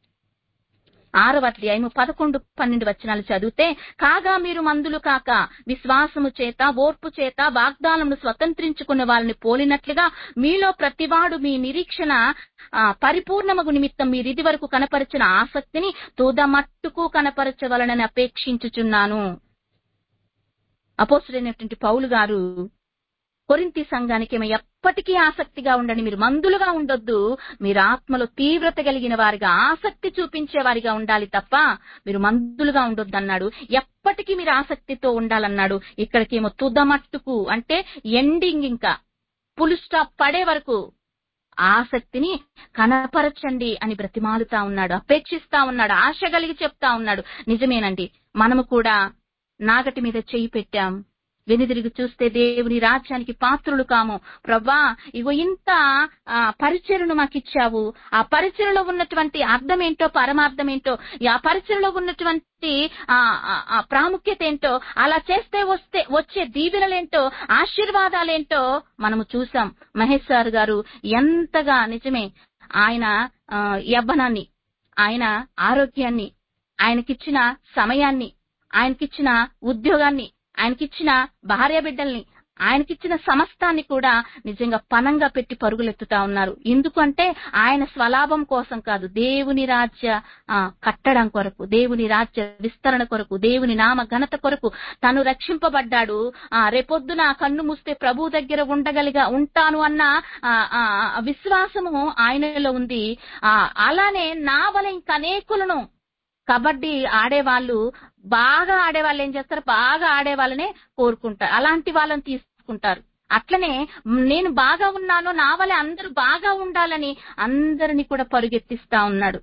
ఆరవ అధ్యాయము పదకొండు పన్నెండు వచనాలు చదివితే కాగా మీరు మందులు కాక విశ్వాసము చేత ఓర్పు చేత వాగ్దానమును స్వతంత్రించుకున్న వాళ్ళని పోలినట్లుగా మీలో ప్రతివాడు మీ నిరీక్షణ ఆ, పరిపూర్ణమగు నిమిత్తం మీరు ఇది వరకు కనపరిచిన ఆసక్తిని తుద మట్టుకు కనపరచవలనని అపేక్షించుచున్నాను అపోసుడైనటువంటి పౌలు గారు కొరింతి సంఘానికి ఏమో ఎప్పటికీ ఆసక్తిగా ఉండండి మీరు మందులుగా ఉండొద్దు మీరు ఆత్మలో తీవ్రత కలిగిన వారిగా ఆసక్తి చూపించే వారిగా ఉండాలి తప్ప మీరు మందులుగా ఉండొద్దు అన్నాడు ఎప్పటికీ మీరు ఆసక్తితో ఉండాలన్నాడు ఇక్కడికేమో తుదమట్టుకు అంటే ఎండింగ్ ఇంకా పుల్ స్టాప్ పడే వరకు ఆసక్తిని కనపరచండి అని బ్రతిమాలుతా ఉన్నాడు అపేక్షిస్తా ఉన్నాడు ఆశ కలిగి చెప్తా ఉన్నాడు నిజమేనండి మనము కూడా నాగటి మీద చేయి పెట్టాం వెనుదిరిగి చూస్తే దేవుని రాజ్యానికి పాత్రులు కాము ప్రభా ఇగో ఇంత ఆ, పరిచయను మాకిచ్చావు ఆ పరిచయలో ఉన్నటువంటి అర్థం ఏంటో పరమార్థం ఏంటో ఆ పరిచయలో ఉన్నటువంటి ఆ ఆ, ఆ ప్రాముఖ్యత ఏంటో అలా చేస్తే వస్తే వచ్చే దీవెనలేంటో ఆశీర్వాదాలేంటో మనము చూసాం మహేష్ సార్ గారు ఎంతగా నిజమే ఆయన ఆ, యవ్వనాన్ని ఆయన ఆరోగ్యాన్ని ఆయనకిచ్చిన సమయాన్ని ఆయనకిచ్చిన ఉద్యోగాన్ని ఆయనకిచ్చిన భార్య బిడ్డల్ని ఆయనకిచ్చిన సమస్తాన్ని కూడా నిజంగా పనంగా పెట్టి పరుగులెత్తుతా ఉన్నారు ఎందుకంటే ఆయన స్వలాభం కోసం కాదు దేవుని రాజ్య ఆ, కట్టడం కొరకు దేవుని రాజ్య విస్తరణ కొరకు దేవుని నామ ఘనత కొరకు తను రక్షింపబడ్డాడు ఆ రేపొద్దున కన్ను మూస్తే ప్రభు దగ్గర ఉండగలిగా ఉంటాను అన్న ఆ, ఆ, ఆ విశ్వాసము ఆయనలో ఉంది ఆ అలానే నా వల్ల ఇంకా అనేకులను కబడ్డీ ఆడేవాళ్ళు బాగా ఆడేవాళ్ళు ఏం చేస్తారు బాగా ఆడే వాళ్ళనే కోరుకుంటారు అలాంటి వాళ్ళని తీసుకుంటారు అట్లనే నేను బాగా ఉన్నాను నా వల్ల అందరూ బాగా ఉండాలని అందరిని కూడా పరుగెత్తిస్తా ఉన్నాడు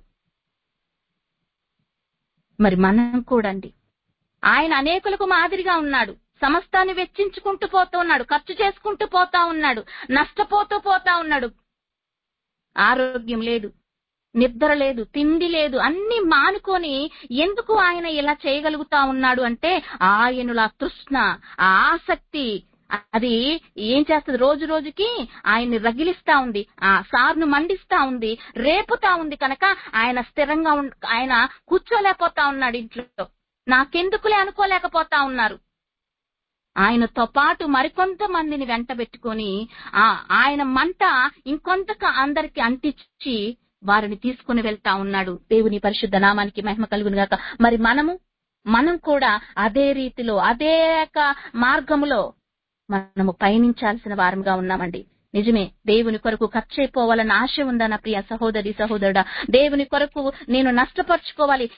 మరి మనం కూడా అండి ఆయన అనేకులకు మాదిరిగా ఉన్నాడు సమస్తాన్ని వెచ్చించుకుంటూ పోతూ ఉన్నాడు ఖర్చు చేసుకుంటూ పోతా ఉన్నాడు నష్టపోతూ పోతా ఉన్నాడు ఆరోగ్యం లేదు నిద్ర లేదు తిండి లేదు అన్ని మానుకొని ఎందుకు ఆయన ఇలా చేయగలుగుతా ఉన్నాడు అంటే ఆయనల తృష్ణ ఆ ఆసక్తి అది ఏం చేస్తుంది రోజు రోజుకి ఆయన్ని రగిలిస్తా ఉంది ఆ సార్ను మండిస్తా ఉంది రేపుతా ఉంది కనుక ఆయన స్థిరంగా ఉం- ఆయన కూర్చోలేకపోతా ఉన్నాడు ఇంట్లో నాకెందుకులే అనుకోలేకపోతా ఉన్నారు ఆయనతో పాటు మరికొంతమందిని వెంట పెట్టుకొని ఆ ఆయన మంట ఇంకొంత అందరికి అంటించి వారిని తీసుకుని వెళ్తా ఉన్నాడు దేవుని పరిశుద్ధ నామానికి మహిమ కలుగును గాక మరి మనము మనం కూడా అదే రీతిలో అదే యొక్క మార్గములో మనము పయనించాల్సిన వారంగా ఉన్నామండి నిజమే దేవుని కొరకు ఖర్చు అయిపోవాలన్న ఆశ ఉందా నా ప్రియ సహోదరి సహోదరుడా దేవుని కొరకు నేను నష్టపరుచుకోవాలి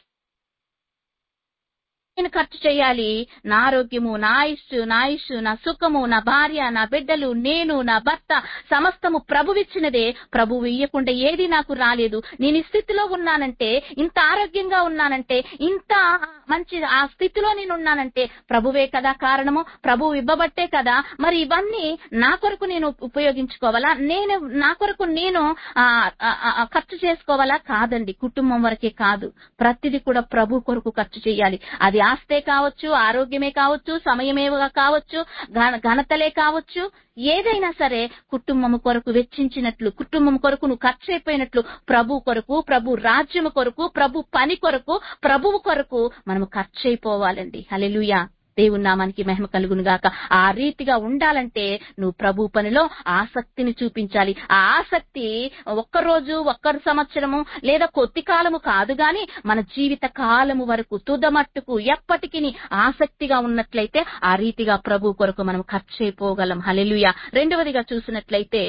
నేను ఖర్చు చేయాలి నా ఆరోగ్యము నా ఇష్టు నా ఇష్టు నా సుఖము నా భార్య నా బిడ్డలు నేను నా భర్త సమస్తము ప్రభువిచ్చినదే ప్రభువు ఇయ్యకుండా ఏది నాకు రాలేదు నేను ఈ స్థితిలో ఉన్నానంటే ఇంత ఆరోగ్యంగా ఉన్నానంటే ఇంత మంచి ఆ స్థితిలో నేను ఉన్నానంటే ప్రభువే కదా కారణము ప్రభువు ఇవ్వబట్టే కదా మరి ఇవన్నీ నా కొరకు నేను ఉపయోగించుకోవాలా నేను నా కొరకు నేను ఆ, ఆ, ఆ, ఖర్చు చేసుకోవాలా కాదండి కుటుంబం వరకే కాదు ప్రతిది కూడా ప్రభు కొరకు ఖర్చు చేయాలి అది ఆస్తే కావచ్చు ఆరోగ్యమే కావచ్చు సమయమే కావచ్చు ఘన- ఘనతలే కావచ్చు ఏదైనా సరే కుటుంబము కొరకు వెచ్చించినట్లు కుటుంబం కొరకు నువ్వు ఖర్చు అయిపోయినట్లు ప్రభు కొరకు ప్రభు రాజ్యము కొరకు ప్రభు పని కొరకు ప్రభువు కొరకు మనము ఖర్చు అయిపోవాలండి హల్లెలూయా దేవుని నామానికి మహిమ కలుగును గాక ఆ రీతిగా ఉండాలంటే నువ్వు ప్రభు పనిలో ఆసక్తిని చూపించాలి ఆ ఆసక్తి ఒక్క రోజు ఒక్క సంవత్సరము లేదా కొద్ది కాలము కాదు గాని మన జీవిత కాలము వరకు తుదమట్టుకు ఎప్పటికీ ఆసక్తిగా ఉన్నట్లయితే ఆ రీతిగా ప్రభు కొరకు మనం ఖర్చు అయిపోగలం హలెలుయ రెండవదిగా చూసినట్లయితే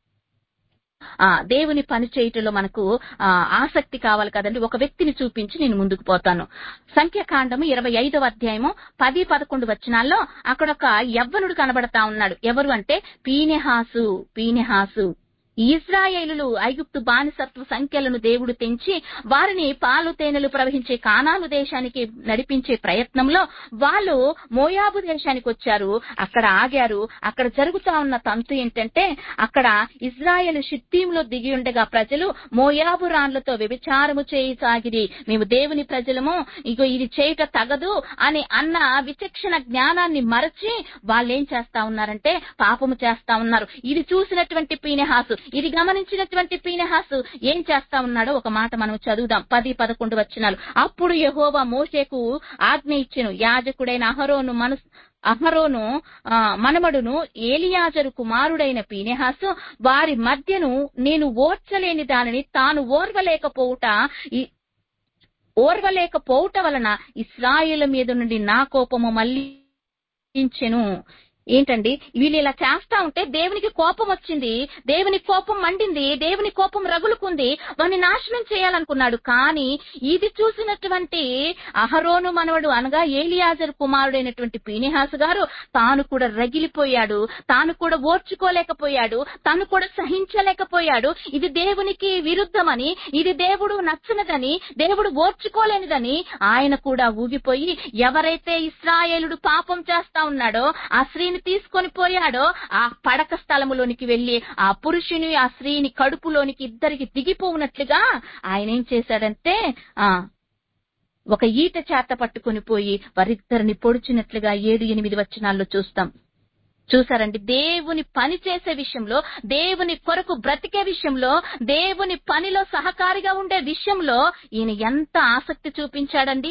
ఆ దేవుని పని చేయటంలో మనకు ఆ ఆసక్తి కావాలి కదండి ఒక వ్యక్తిని చూపించి నేను ముందుకు పోతాను సంఖ్యాకాండము ఇరవై ఐదవ అధ్యాయము పది పదకొండు వచనాల్లో అక్కడ ఒక యవ్వనుడు కనబడతా ఉన్నాడు ఎవరు అంటే పీనెహాసు పీనెహాసు ఇజ్రాయేలులు ఐగుప్తు బానిసత్వ సంఖ్యలను దేవుడు తెంచి వారిని పాలు తేనెలు ప్రవహించే కానాను దేశానికి నడిపించే ప్రయత్నంలో వాళ్ళు మోయాబు దేశానికి వచ్చారు అక్కడ ఆగారు అక్కడ జరుగుతా ఉన్న తంతు ఏంటంటే అక్కడ ఇజ్రాయేల్ షిత్తీంలో దిగి ఉండగా ప్రజలు మోయాబు రాన్లతో వ్యభిచారము చేయి సాగిరి మేము దేవుని ప్రజలము ఇగో ఇది చేయుట తగదు అని అన్న విచక్షణ జ్ఞానాన్ని మరచి వాళ్ళేం చేస్తా ఉన్నారంటే పాపము చేస్తా ఉన్నారు ఇది చూసినటువంటి పీనెహాసు ఇది గమనించినటువంటి పీనెహాసు ఏం చేస్తా ఉన్నాడో ఒక మాట మనం చదువుదాం పది పదకొండు వచ్చినాలు అప్పుడు యెహోవా మోషేకు ఆజ్ఞ ఇచ్చెను యాజకుడైన అహరోను మనసు అహరోను ఆ, మనమడును ఏలియాజరు కుమారుడైన పీనెహాసు వారి మధ్యను నేను ఓర్చలేని దానిని తాను ఓర్వలేకపోవుట ఈ- ఓర్వలేకపోవుట వలన ఇస్రాయేల్ మీద నుండి నా కోపము మళ్ళించెను ఏంటండి వీళ్ళు ఇలా చేస్తా ఉంటే దేవునికి కోపం వచ్చింది దేవుని కోపం మండింది దేవుని కోపం రగులుకుంది వాడిని నాశనం చేయాలనుకున్నాడు కానీ ఇది చూసినటువంటి అహరోను మనవడు అనగా ఏలియాజర్ కుమారుడైనటువంటి పీనిహాసు గారు తాను కూడా రగిలిపోయాడు తాను కూడా ఓర్చుకోలేకపోయాడు తాను కూడా సహించలేకపోయాడు ఇది దేవునికి విరుద్ధమని ఇది దేవుడు నచ్చనదని దేవుడు ఓర్చుకోలేనిదని ఆయన కూడా ఊగిపోయి ఎవరైతే ఇస్రాయేలుడు పాపం చేస్తా ఉన్నాడో ఆ స్త్రీని తీసుకొని పోయాడో ఆ పడక స్థలములోనికి వెళ్లి ఆ పురుషుని ఆ స్త్రీని కడుపులోనికి ఇద్దరికి దిగిపోవునట్లుగా ఆయన ఏం చేశాడంటే ఆ ఒక ఈట చేత పట్టుకొని పోయి వారిద్దరిని పొడిచినట్లుగా ఏడు ఎనిమిది వచనాల్లో చూస్తాం చూసారండి దేవుని పని చేసే విషయంలో దేవుని కొరకు బ్రతికే విషయంలో దేవుని పనిలో సహకారిగా ఉండే విషయంలో ఈయన ఎంత ఆసక్తి చూపించాడండి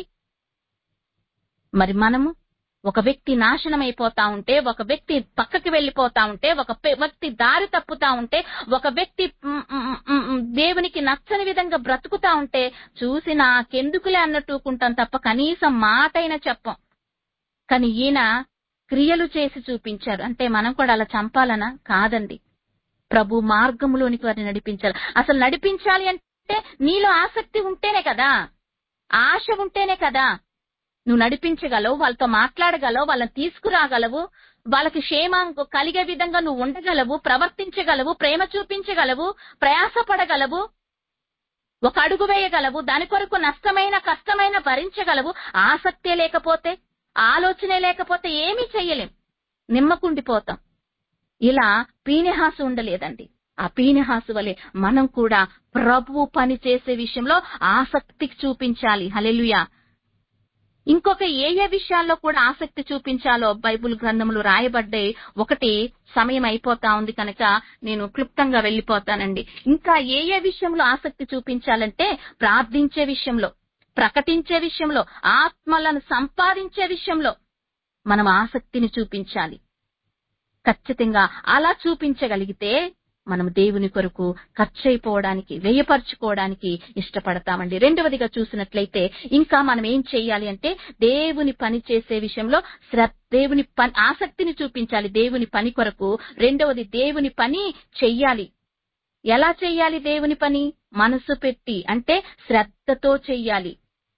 మరి మనము ఒక వ్యక్తి నాశనం అయిపోతా ఉంటే ఒక వ్యక్తి పక్కకి వెళ్ళిపోతా ఉంటే ఒక పె- వ్యక్తి దారి తప్పుతా ఉంటే ఒక వ్యక్తి మ్, మ్, మ్, మ్, దేవునికి నచ్చని విధంగా బ్రతుకుతా ఉంటే చూసి నాకెందుకులే అన్నట్టు ఊకుంటాం తప్ప కనీసం మాటైనా చెప్పం కానీ ఈయన క్రియలు చేసి చూపించారు అంటే మనం కూడా అలా చంపాలనా కాదండి ప్రభు మార్గంలోనికి వారిని నడిపించాలి అసలు నడిపించాలి అంటే నీలో ఆసక్తి ఉంటేనే కదా ఆశ ఉంటేనే కదా నువ్వు నడిపించగలవు వాళ్ళతో మాట్లాడగలవు వాళ్ళని తీసుకురాగలవు వాళ్ళకి క్షేమం కలిగే విధంగా నువ్వు ఉండగలవు ప్రవర్తించగలవు ప్రేమ చూపించగలవు ప్రయాసపడగలవు ఒక అడుగు వేయగలవు దాని కొరకు నష్టమైన కష్టమైన భరించగలవు ఆసక్తే లేకపోతే ఆలోచనే లేకపోతే ఏమీ చెయ్యలేం నిమ్మకుండిపోతాం ఇలా పీనెహాసు ఉండలేదండి ఆ పీనెహాసు వలె మనం కూడా ప్రభువు పని చేసే విషయంలో ఆసక్తి చూపించాలి హలెలుయా ఇంకొక ఏ ఏ విషయాల్లో కూడా ఆసక్తి చూపించాలో బైబిల్ గ్రంథములు రాయబడ్డాయి ఒకటి సమయం అయిపోతా ఉంది కనుక నేను క్లుప్తంగా వెళ్ళిపోతానండి ఇంకా ఏ ఏ విషయంలో ఆసక్తి చూపించాలంటే ప్రార్థించే విషయంలో ప్రకటించే విషయంలో ఆత్మలను సంపాదించే విషయంలో మనం ఆసక్తిని చూపించాలి ఖచ్చితంగా అలా చూపించగలిగితే మనం దేవుని కొరకు ఖర్చు అయిపోవడానికి వ్యయపరచుకోవడానికి ఇష్టపడతామండి రెండవదిగా చూసినట్లయితే ఇంకా మనం ఏం చేయాలి అంటే దేవుని పని చేసే విషయంలో శ్రద్ధ దేవుని పని ఆసక్తిని చూపించాలి దేవుని పని కొరకు రెండవది దేవుని పని చెయ్యాలి ఎలా చెయ్యాలి దేవుని పని మనసు పెట్టి అంటే శ్రద్ధతో చెయ్యాలి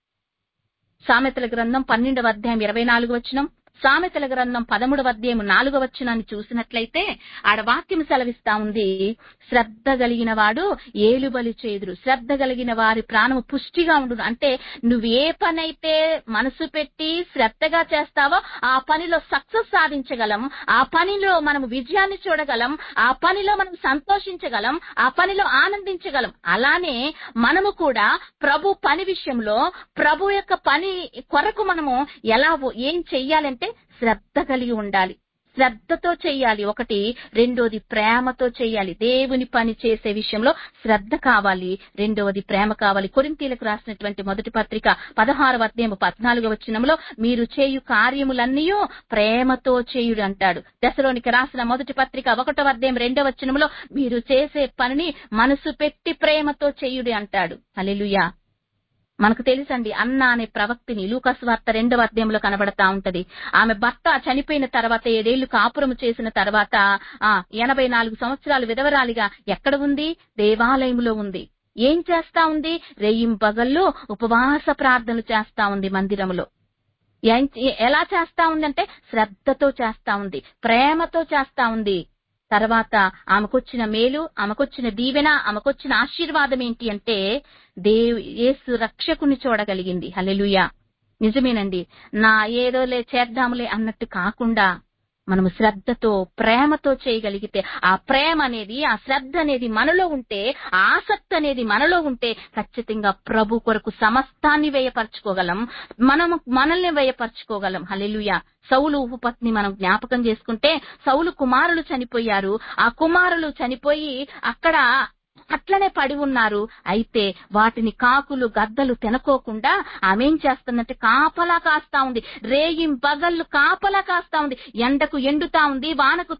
సామెతల గ్రంథం పన్నెండవ అధ్యాయం ఇరవై నాలుగు వచనం సామెతల గ్రంథం పదమూడవ అధ్యాయం నాలుగవ వచనాన్ని చూసినట్లయితే ఆడ వాక్యం సెలవిస్తా ఉంది శ్రద్ధ కలిగిన వాడు ఏలుబలి చేదురు శ్రద్ధ కలిగిన వారి ప్రాణము పుష్టిగా ఉండును అంటే నువ్వు ఏ పని అయితే మనసు పెట్టి శ్రద్ధగా చేస్తావో ఆ పనిలో సక్సెస్ సాధించగలం ఆ పనిలో మనం విజయాన్ని చూడగలం ఆ పనిలో మనం సంతోషించగలం ఆ పనిలో ఆనందించగలం అలానే మనము కూడా ప్రభు పని విషయంలో ప్రభు యొక్క పని కొరకు మనము ఎలా ఏం చెయ్యాలంటే శ్రద్ధ కలిగి ఉండాలి శ్రద్ధతో చెయ్యాలి ఒకటి రెండోది ప్రేమతో చెయ్యాలి దేవుని పని చేసే విషయంలో శ్రద్ధ కావాలి రెండవది ప్రేమ కావాలి కొరింతీలకు రాసినటువంటి మొదటి పత్రిక పదహారవ అధ్యాయం పద్నాలుగవ వచనంలో మీరు చేయు కార్యములన్నీ ప్రేమతో చేయుడు అంటాడు దశలోనికి రాసిన మొదటి పత్రిక ఒకటవ అధ్యాయం రెండవ వచనంలో మీరు చేసే పనిని మనసు పెట్టి ప్రేమతో చేయుడి అంటాడు హల్లెలూయా మనకు తెలుసండి అన్న అనే ప్రవక్తిని లూకస్ వార్త రెండవ అధ్యాయంలో కనబడతా ఉంటది ఆమె భర్త చనిపోయిన తర్వాత ఏడేళ్లు కాపురము చేసిన తర్వాత ఆ ఎనభై నాలుగు సంవత్సరాలు విధవరాలిగా ఎక్కడ ఉంది దేవాలయంలో ఉంది ఏం చేస్తా ఉంది రెయ్యింపగళ్ళు ఉపవాస ప్రార్థనలు చేస్తా ఉంది మందిరములో ఎం- ఎలా చేస్తా ఉందంటే శ్రద్ధతో చేస్తా ఉంది ప్రేమతో చేస్తా ఉంది తర్వాత ఆమెకొచ్చిన మేలు ఆమెకొచ్చిన దీవెన ఆమెకొచ్చిన ఆశీర్వాదం ఏంటి అంటే దేవు యేసు రక్షకుని చూడగలిగింది హల్లెలూయా నిజమేనండి నా ఏదోలే చేద్దాంలే అన్నట్టు కాకుండా మనము శ్రద్ధతో ప్రేమతో చేయగలిగితే ఆ ప్రేమ అనేది ఆ శ్రద్ధ అనేది మనలో ఉంటే ఆ ఆసక్తి అనేది మనలో ఉంటే ఖచ్చితంగా ప్రభు కొరకు సమస్తాన్ని వ్యయపరచుకోగలం మనము మనల్ని వ్యయపరచుకోగలం హల్లెలూయా సౌలు ఉపపత్ని మనం జ్ఞాపకం చేసుకుంటే సౌలు కుమారులు చనిపోయారు ఆ కుమారులు చనిపోయి అక్కడ అట్లనే పడి ఉన్నారు అయితే వాటిని కాకులు గద్దలు తినకోకుండా ఆమె ఏం చేస్తుందంటే కాపలా కాస్తా ఉంది రేయిం పగళ్ళు కాపలా కాస్తా ఉంది ఎండకు ఎండుతా ఉంది వానకు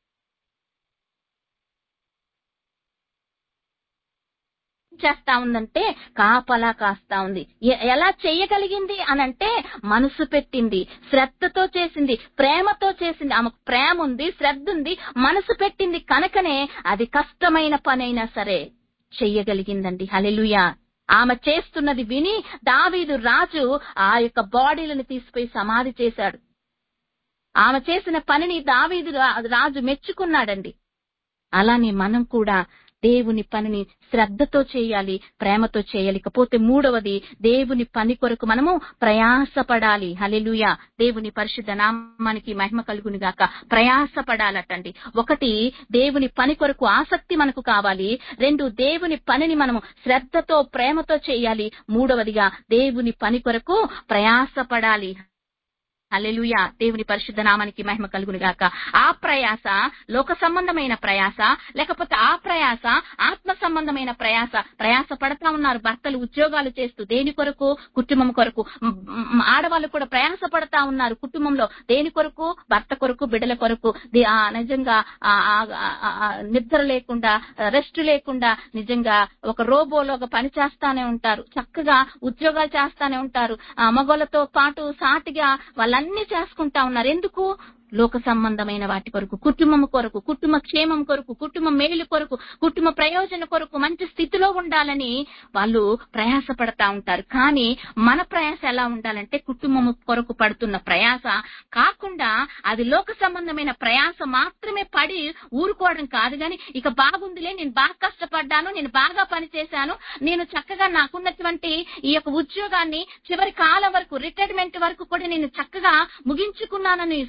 చేస్తా ఉందంటే కాపలా కాస్తా ఉంది ఎ- ఎలా చేయగలిగింది అనంటే మనసు పెట్టింది శ్రద్ధతో చేసింది ప్రేమతో చేసింది ఆమెకు ప్రేమ ఉంది శ్రద్ధ ఉంది మనసు పెట్టింది కనుకనే అది కష్టమైన పనైనా సరే చెయ్యగలిగిందండి హలెలుయా ఆమె చేస్తున్నది విని దావీదు రాజు ఆ యొక్క బాడీలను తీసిపోయి సమాధి చేశాడు ఆమె చేసిన పనిని దావీదు రా- రాజు మెచ్చుకున్నాడండి అలానే మనం కూడా దేవుని పనిని శ్రద్ధతో చేయాలి ప్రేమతో చేయాలి ఇకపోతే మూడవది దేవుని పని కొరకు మనము ప్రయాసపడాలి హల్లెలూయా దేవుని పరిశుద్ధ నామానికి మహిమ కలుగును గాక ప్రయాసపడాలటండి ఒకటి దేవుని పని కొరకు ఆసక్తి మనకు కావాలి రెండు దేవుని పనిని మనము శ్రద్ధతో ప్రేమతో చేయాలి మూడవదిగా దేవుని పని కొరకు ప్రయాసపడాలి హల్లెలూయా దేవుని పరిశుద్ధ నామానికి మహిమ కలుగును గాక ఆ ప్రయాస లోక సంబంధమైన ప్రయాస లేకపోతే ఆ ప్రయాస ఆత్మ సంబంధమైన ప్రయాస ప్రయాస పడతా ఉన్నారు భర్తలు ఉద్యోగాలు చేస్తూ దేని కొరకు కుటుంబం కొరకు మ్, మ్, ఆడవాళ్ళు కూడా ప్రయాస పడతా ఉన్నారు కుటుంబంలో దేని కొరకు భర్త కొరకు బిడ్డల కొరకు ది- ఆ, నిజంగా ఆ, ఆ, ఆ, ఆ, నిద్ర లేకుండా రెస్ట్ లేకుండా నిజంగా ఒక రోబోలో పని చేస్తానే ఉంటారు చక్కగా ఉద్యోగాలు చేస్తానే ఉంటారు ఆ మగోళ్ళతో పాటు సాటిగా వాళ్ళన్నీ చేసుకుంటా ఉన్నారు ఎందుకు లోక సంబంధమైన వాటి కొరకు కుటుంబం కొరకు కుటుంబ క్షేమం కొరకు కుటుంబ మేలు కొరకు కుటుంబ ప్రయోజన కొరకు మంచి స్థితిలో ఉండాలని వాళ్ళు ప్రయాసపడతా ఉంటారు కానీ మన ప్రయాస ఎలా ఉండాలంటే కుటుంబం కొరకు పడుతున్న ప్రయాస కాకుండా అది లోక సంబంధమైన ప్రయాస మాత్రమే పడి ఊరుకోవడం కాదు గాని ఇక బాగుందిలే నేను బాగా కష్టపడ్డాను నేను బాగా పనిచేశాను నేను చక్కగా నాకున్నటువంటి ఈ యొక్క ఉద్యోగాన్ని చివరి కాలం వరకు రిటైర్మెంట్ వరకు కూడా నేను చక్కగా ముగించుకున్నానని సంతోష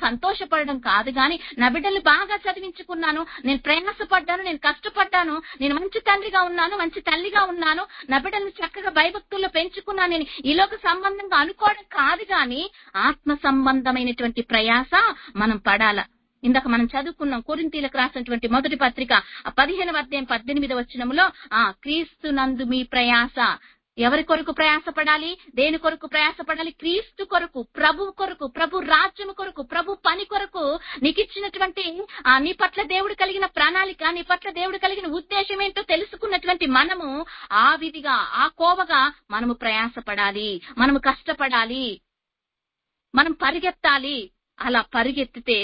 ప్రయాసపడడం కాదు గాని నా బిడ్డల్ని బాగా చదివించుకున్నాను నేను ప్రయాసపడ్డాను నేను కష్టపడ్డాను నేను మంచి తండ్రిగా ఉన్నాను మంచి తల్లిగా ఉన్నాను నా బిడ్డల్ని చక్కగా భయభక్తుల్లో పెంచుకున్నాను నేను ఈలోక సంబంధంగా అనుకోవడం కాదు గాని ఆత్మ సంబంధమైనటువంటి ప్రయాస మనం పడాల ఇందాక మనం చదువుకున్నాం కొరింతీలకు రాసినటువంటి మొదటి పత్రిక ఆ పదిహేను అధ్యాయం పద్దెనిమిది వచ్చినములో ఆ క్రీస్తు నందు మీ ప్రయాస ఎవరి కొరకు ప్రయాసపడాలి దేని కొరకు ప్రయాసపడాలి క్రీస్తు కొరకు ప్రభు కొరకు ప్రభు రాజ్యం కొరకు ప్రభు పని కొరకు నీకు ఇచ్చినటువంటి ఆ నీ పట్ల దేవుడు కలిగిన ప్రణాళిక నీ పట్ల దేవుడు కలిగిన ఉద్దేశం ఏంటో తెలుసుకున్నటువంటి మనము ఆ విధిగా ఆ కోవగా మనము ప్రయాసపడాలి మనము కష్టపడాలి మనం పరిగెత్తాలి అలా పరిగెత్తితే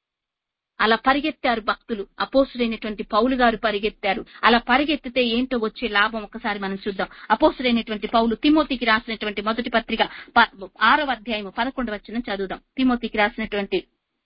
అలా పరిగెత్తారు భక్తులు అపోసుడైనటువంటి పౌలు గారు పరిగెత్తారు అలా పరిగెత్తితే ఏంటో వచ్చే లాభం ఒకసారి మనం చూద్దాం అపోసుడైనటువంటి పౌలు తిమోతికి రాసినటువంటి మొదటి పత్రిక ప- ఆరవ అధ్యాయము పదకొండు వచ్చిన చదువుదాం తిమోతికి రాసినటువంటి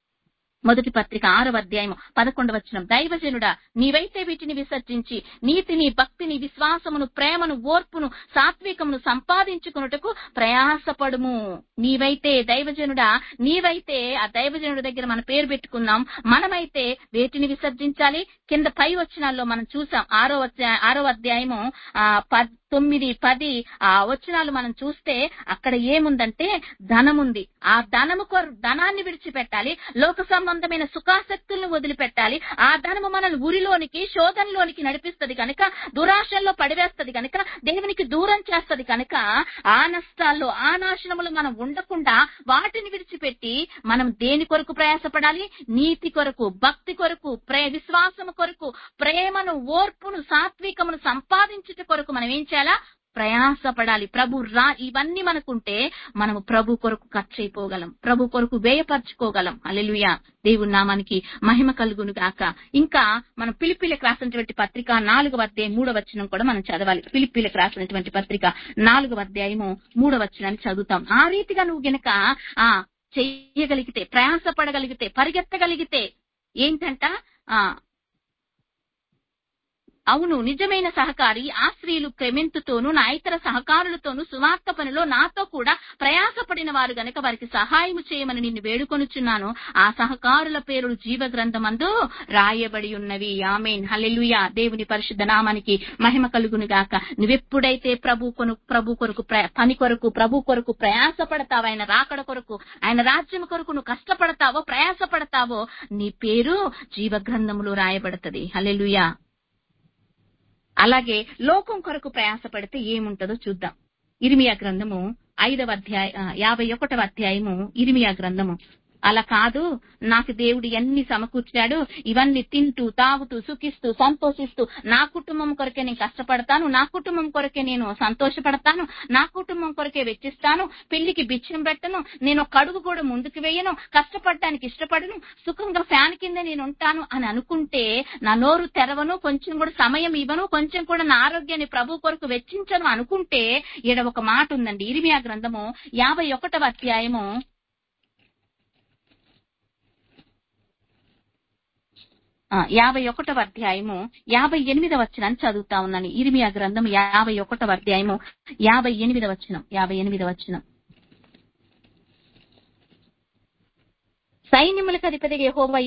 మొదటి పత్రిక ఆరవ అధ్యాయం పదకొండు వచ్చిన దైవజనుడా నీవైతే వీటిని విసర్జించి నీతిని భక్తిని విశ్వాసమును ప్రేమను ఓర్పును సాత్వికమును సంపాదించుకున్నటకు ప్రయాసపడుము నీవైతే దైవజనుడా నీవైతే ఆ దైవజనుడి దగ్గర మన పేరు పెట్టుకున్నాం మనమైతే వేటిని విసర్జించాలి కింద పై వచనాల్లో మనం చూసాం ఆరో అధ్యాయ- ఆరో అధ్యాయము ఆ పద్- తొమ్మిది పది ఆ వచనాలు మనం చూస్తే అక్కడ ఏముందంటే ధనముంది ఆ ధనము కొర ధనాన్ని విడిచిపెట్టాలి లోక సంబంధమైన సుఖాసక్తులను వదిలిపెట్టాలి ఆ ధనము మనల్ని ఉరిలోనికి శోధనలోనికి నడిపిస్తది కనుక దురాశల్లో పడివేస్తది కనుక దేవునికి దూరం చేస్తది కనుక ఆ నష్టాల్లో ఆ నాశనములు మనం ఉండకుండా వాటిని విడిచిపెట్టి మనం దేని కొరకు ప్రయాసపడాలి నీతి కొరకు భక్తి కొరకు ప్రే విశ్వాసము కొరకు ప్రేమను ఓర్పును సాత్వికమును సంపాదించుట కొరకు మనం ఏం చేయాలా ప్రయాసపడాలి ప్రభు రా ఇవన్నీ మనకుంటే మనము ప్రభు కొరకు ఖర్చు అయిపోగలం ప్రభు కొరకు వ్యయపరచుకోగలం అలెలుయా దేవుని నామానికి మహిమ కలుగును గాక ఇంకా మనం పిలిపిలకు రాసినటువంటి పత్రిక నాలుగవ అధ్యాయం మూడవ వచనం కూడా మనం చదవాలి పిలిపిలకు రాసినటువంటి పత్రిక నాలుగవ అధ్యాయము మూడవ వచనాన్ని చదువుతాం ఆ రీతిగా నువ్వు గనక ఆ చెయ్యగలిగితే ప్రయాసపడగలిగితే పరిగెత్తగలిగితే ఏంటంట ఆ అవును నిజమైన సహకారి ఆ స్త్రీలు క్రెమెంతుతోనూ నా ఇతర సహకారులతోనూ సువార్త పనిలో నాతో కూడా ప్రయాసపడిన వారు గనక వారికి సహాయం చేయమని నిన్ను వేడుకొనుచున్నాను ఆ సహకారుల పేరులు జీవ గ్రంథమందు రాయబడి ఉన్నవి ఆమెన్ హల్లెలూయా దేవుని పరిశుద్ధ నామానికి మహిమ కలుగును గాక నువ్వెప్పుడైతే ప్రభు కొను ప్రభు కొరకు ప్ర- పని కొరకు ప్రభు కొరకు ప్రయాసపడతావో ఆయన రాకడ కొరకు ఆయన రాజ్యం కొరకు నువ్వు కష్టపడతావో ప్రయాసపడతావో నీ పేరు జీవ గ్రంథములో రాయబడుతుంది హల్లెలూయా అలాగే లోకం కొరకు ప్రయాసపడితే ఏముంటదో చూద్దాం ఇరిమియా గ్రంథము ఐదవ అధ్యాయ ఆ, యాభై ఒకటవ అధ్యాయము ఇరిమియా గ్రంథము అలా కాదు నాకు దేవుడు ఎన్ని సమకూర్చాడు ఇవన్నీ తింటూ తాగుతూ సుఖిస్తూ సంతోషిస్తూ నా కుటుంబం కొరకే నేను కష్టపడతాను నా కుటుంబం కొరకే నేను సంతోషపడతాను నా కుటుంబం కొరకే వెచ్చిస్తాను పెళ్లికి బిచ్చం పెట్టను నేను ఒక అడుగు కూడా ముందుకు వేయను కష్టపడటానికి ఇష్టపడను సుఖంగా ఫ్యాన్ కింద నేను ఉంటాను అని అనుకుంటే నా నోరు తెరవను కొంచెం కూడా సమయం ఇవ్వను కొంచెం కూడా నా ఆరోగ్యాన్ని ప్రభు కొరకు వెచ్చించను అనుకుంటే ఈడ ఒక మాట ఉందండి ఇరిమియా గ్రంథము యాభై ఒకటవ అధ్యాయము ఆ, యాభై ఒకటవ అధ్యాయము యాభై ఎనిమిదవ వచనాన్ని చదువుతా ఉన్నాను ఇరిమియా గ్రంథం యాభై ఒకటవ అధ్యాయము యాభై ఎనిమిదవ వచనం యాభై ఎనిమిదవ వచనం సైన్యములకు అధిపతి యెహోవా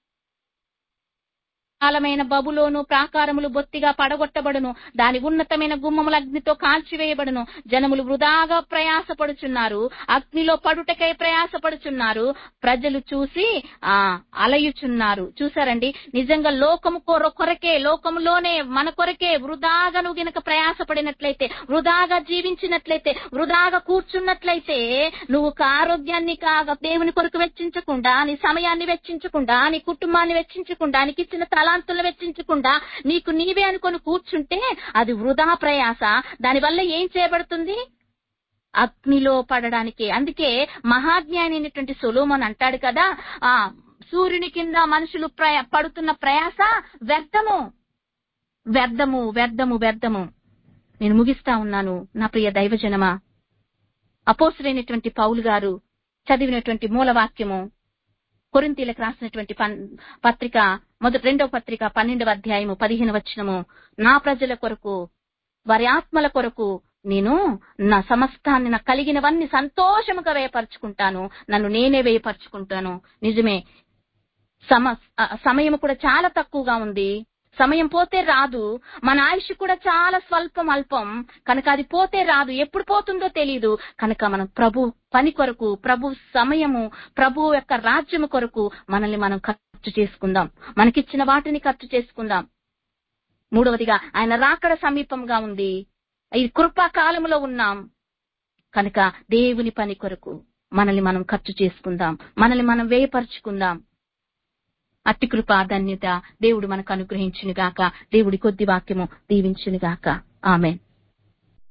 కాలమైన బబులోను ప్రాకారములు బొత్తిగా పడగొట్టబడును దాని ఉన్నతమైన గుమ్మముల అగ్నితో కాల్చివేయబడును జనములు వృధాగా ప్రయాసపడుచున్నారు అగ్నిలో పడుటకై ప్రయాసపడుచున్నారు ప్రజలు చూసి ఆ అలయుచున్నారు చూసారండి నిజంగా లోకము కొర కొరకే లోకములోనే మన కొరకే వృధాగా నువ్వు గనక ప్రయాసపడినట్లయితే వృధాగా జీవించినట్లయితే వృధాగా కూర్చున్నట్లయితే నువ్వు ఒక ఆరోగ్యాన్ని కాగా దేవుని కొరకు వెచ్చించకుండా నీ సమయాన్ని వెచ్చించకుండా నీ కుటుంబాన్ని వెచ్చించకుండా నీకు ఇచ్చిన తలాంతులు వెచ్చించకుండా నీకు నీవే అనుకొని కూర్చుంటే అది వృధా ప్రయాస దానివల్ల ఏం చేయబడుతుంది అగ్నిలో పడడానికి అందుకే మహాజ్ఞాని అయినటువంటి సొలోమన్ అంటాడు కదా ఆ సూర్యుని కింద మనుషులు ప్రయ- పడుతున్న ప్రయాస వ్యర్థము వ్యర్థము వ్యర్థము వ్యర్థము నేను ముగిస్తా ఉన్నాను నా ప్రియ దైవజనమా అపోసులైనటువంటి పౌలు గారు చదివినటువంటి మూలవాక్యము కొరింతీలకు రాసినటువంటి పన్- పత్రిక మొదటి రెండవ పత్రిక పన్నెండవ అధ్యాయము పదిహేను వచనము నా ప్రజల కొరకు వారి ఆత్మల కొరకు నేను నా సమస్తాన్ని నాకు కలిగినవన్నీ సంతోషముగా వేయపరుచుకుంటాను నన్ను నేనే వేయపరుచుకుంటాను నిజమే సమ ఆ, సమయం కూడా చాలా తక్కువగా ఉంది సమయం పోతే రాదు మన ఆయుష్ కూడా చాలా స్వల్పం అల్పం కనుక అది పోతే రాదు ఎప్పుడు పోతుందో తెలియదు కనుక మనం ప్రభు పని కొరకు ప్రభు సమయము ప్రభు యొక్క రాజ్యము కొరకు మనల్ని మనం ఖర్చు చేసుకుందాం మనకిచ్చిన వాటిని ఖర్చు చేసుకుందాం మూడవదిగా ఆయన రాకడ సమీపంగా ఉంది ఈ కృపా కాలంలో ఉన్నాం కనుక దేవుని పని కొరకు మనల్ని మనం ఖర్చు చేసుకుందాం మనల్ని మనం వేయపరుచుకుందాం అట్టి కృప ధన్యత దేవుడు మనకు అనుగ్రహించును గాక దేవుడి కొద్ది వాక్యము దీవించును గాక ఆమెన్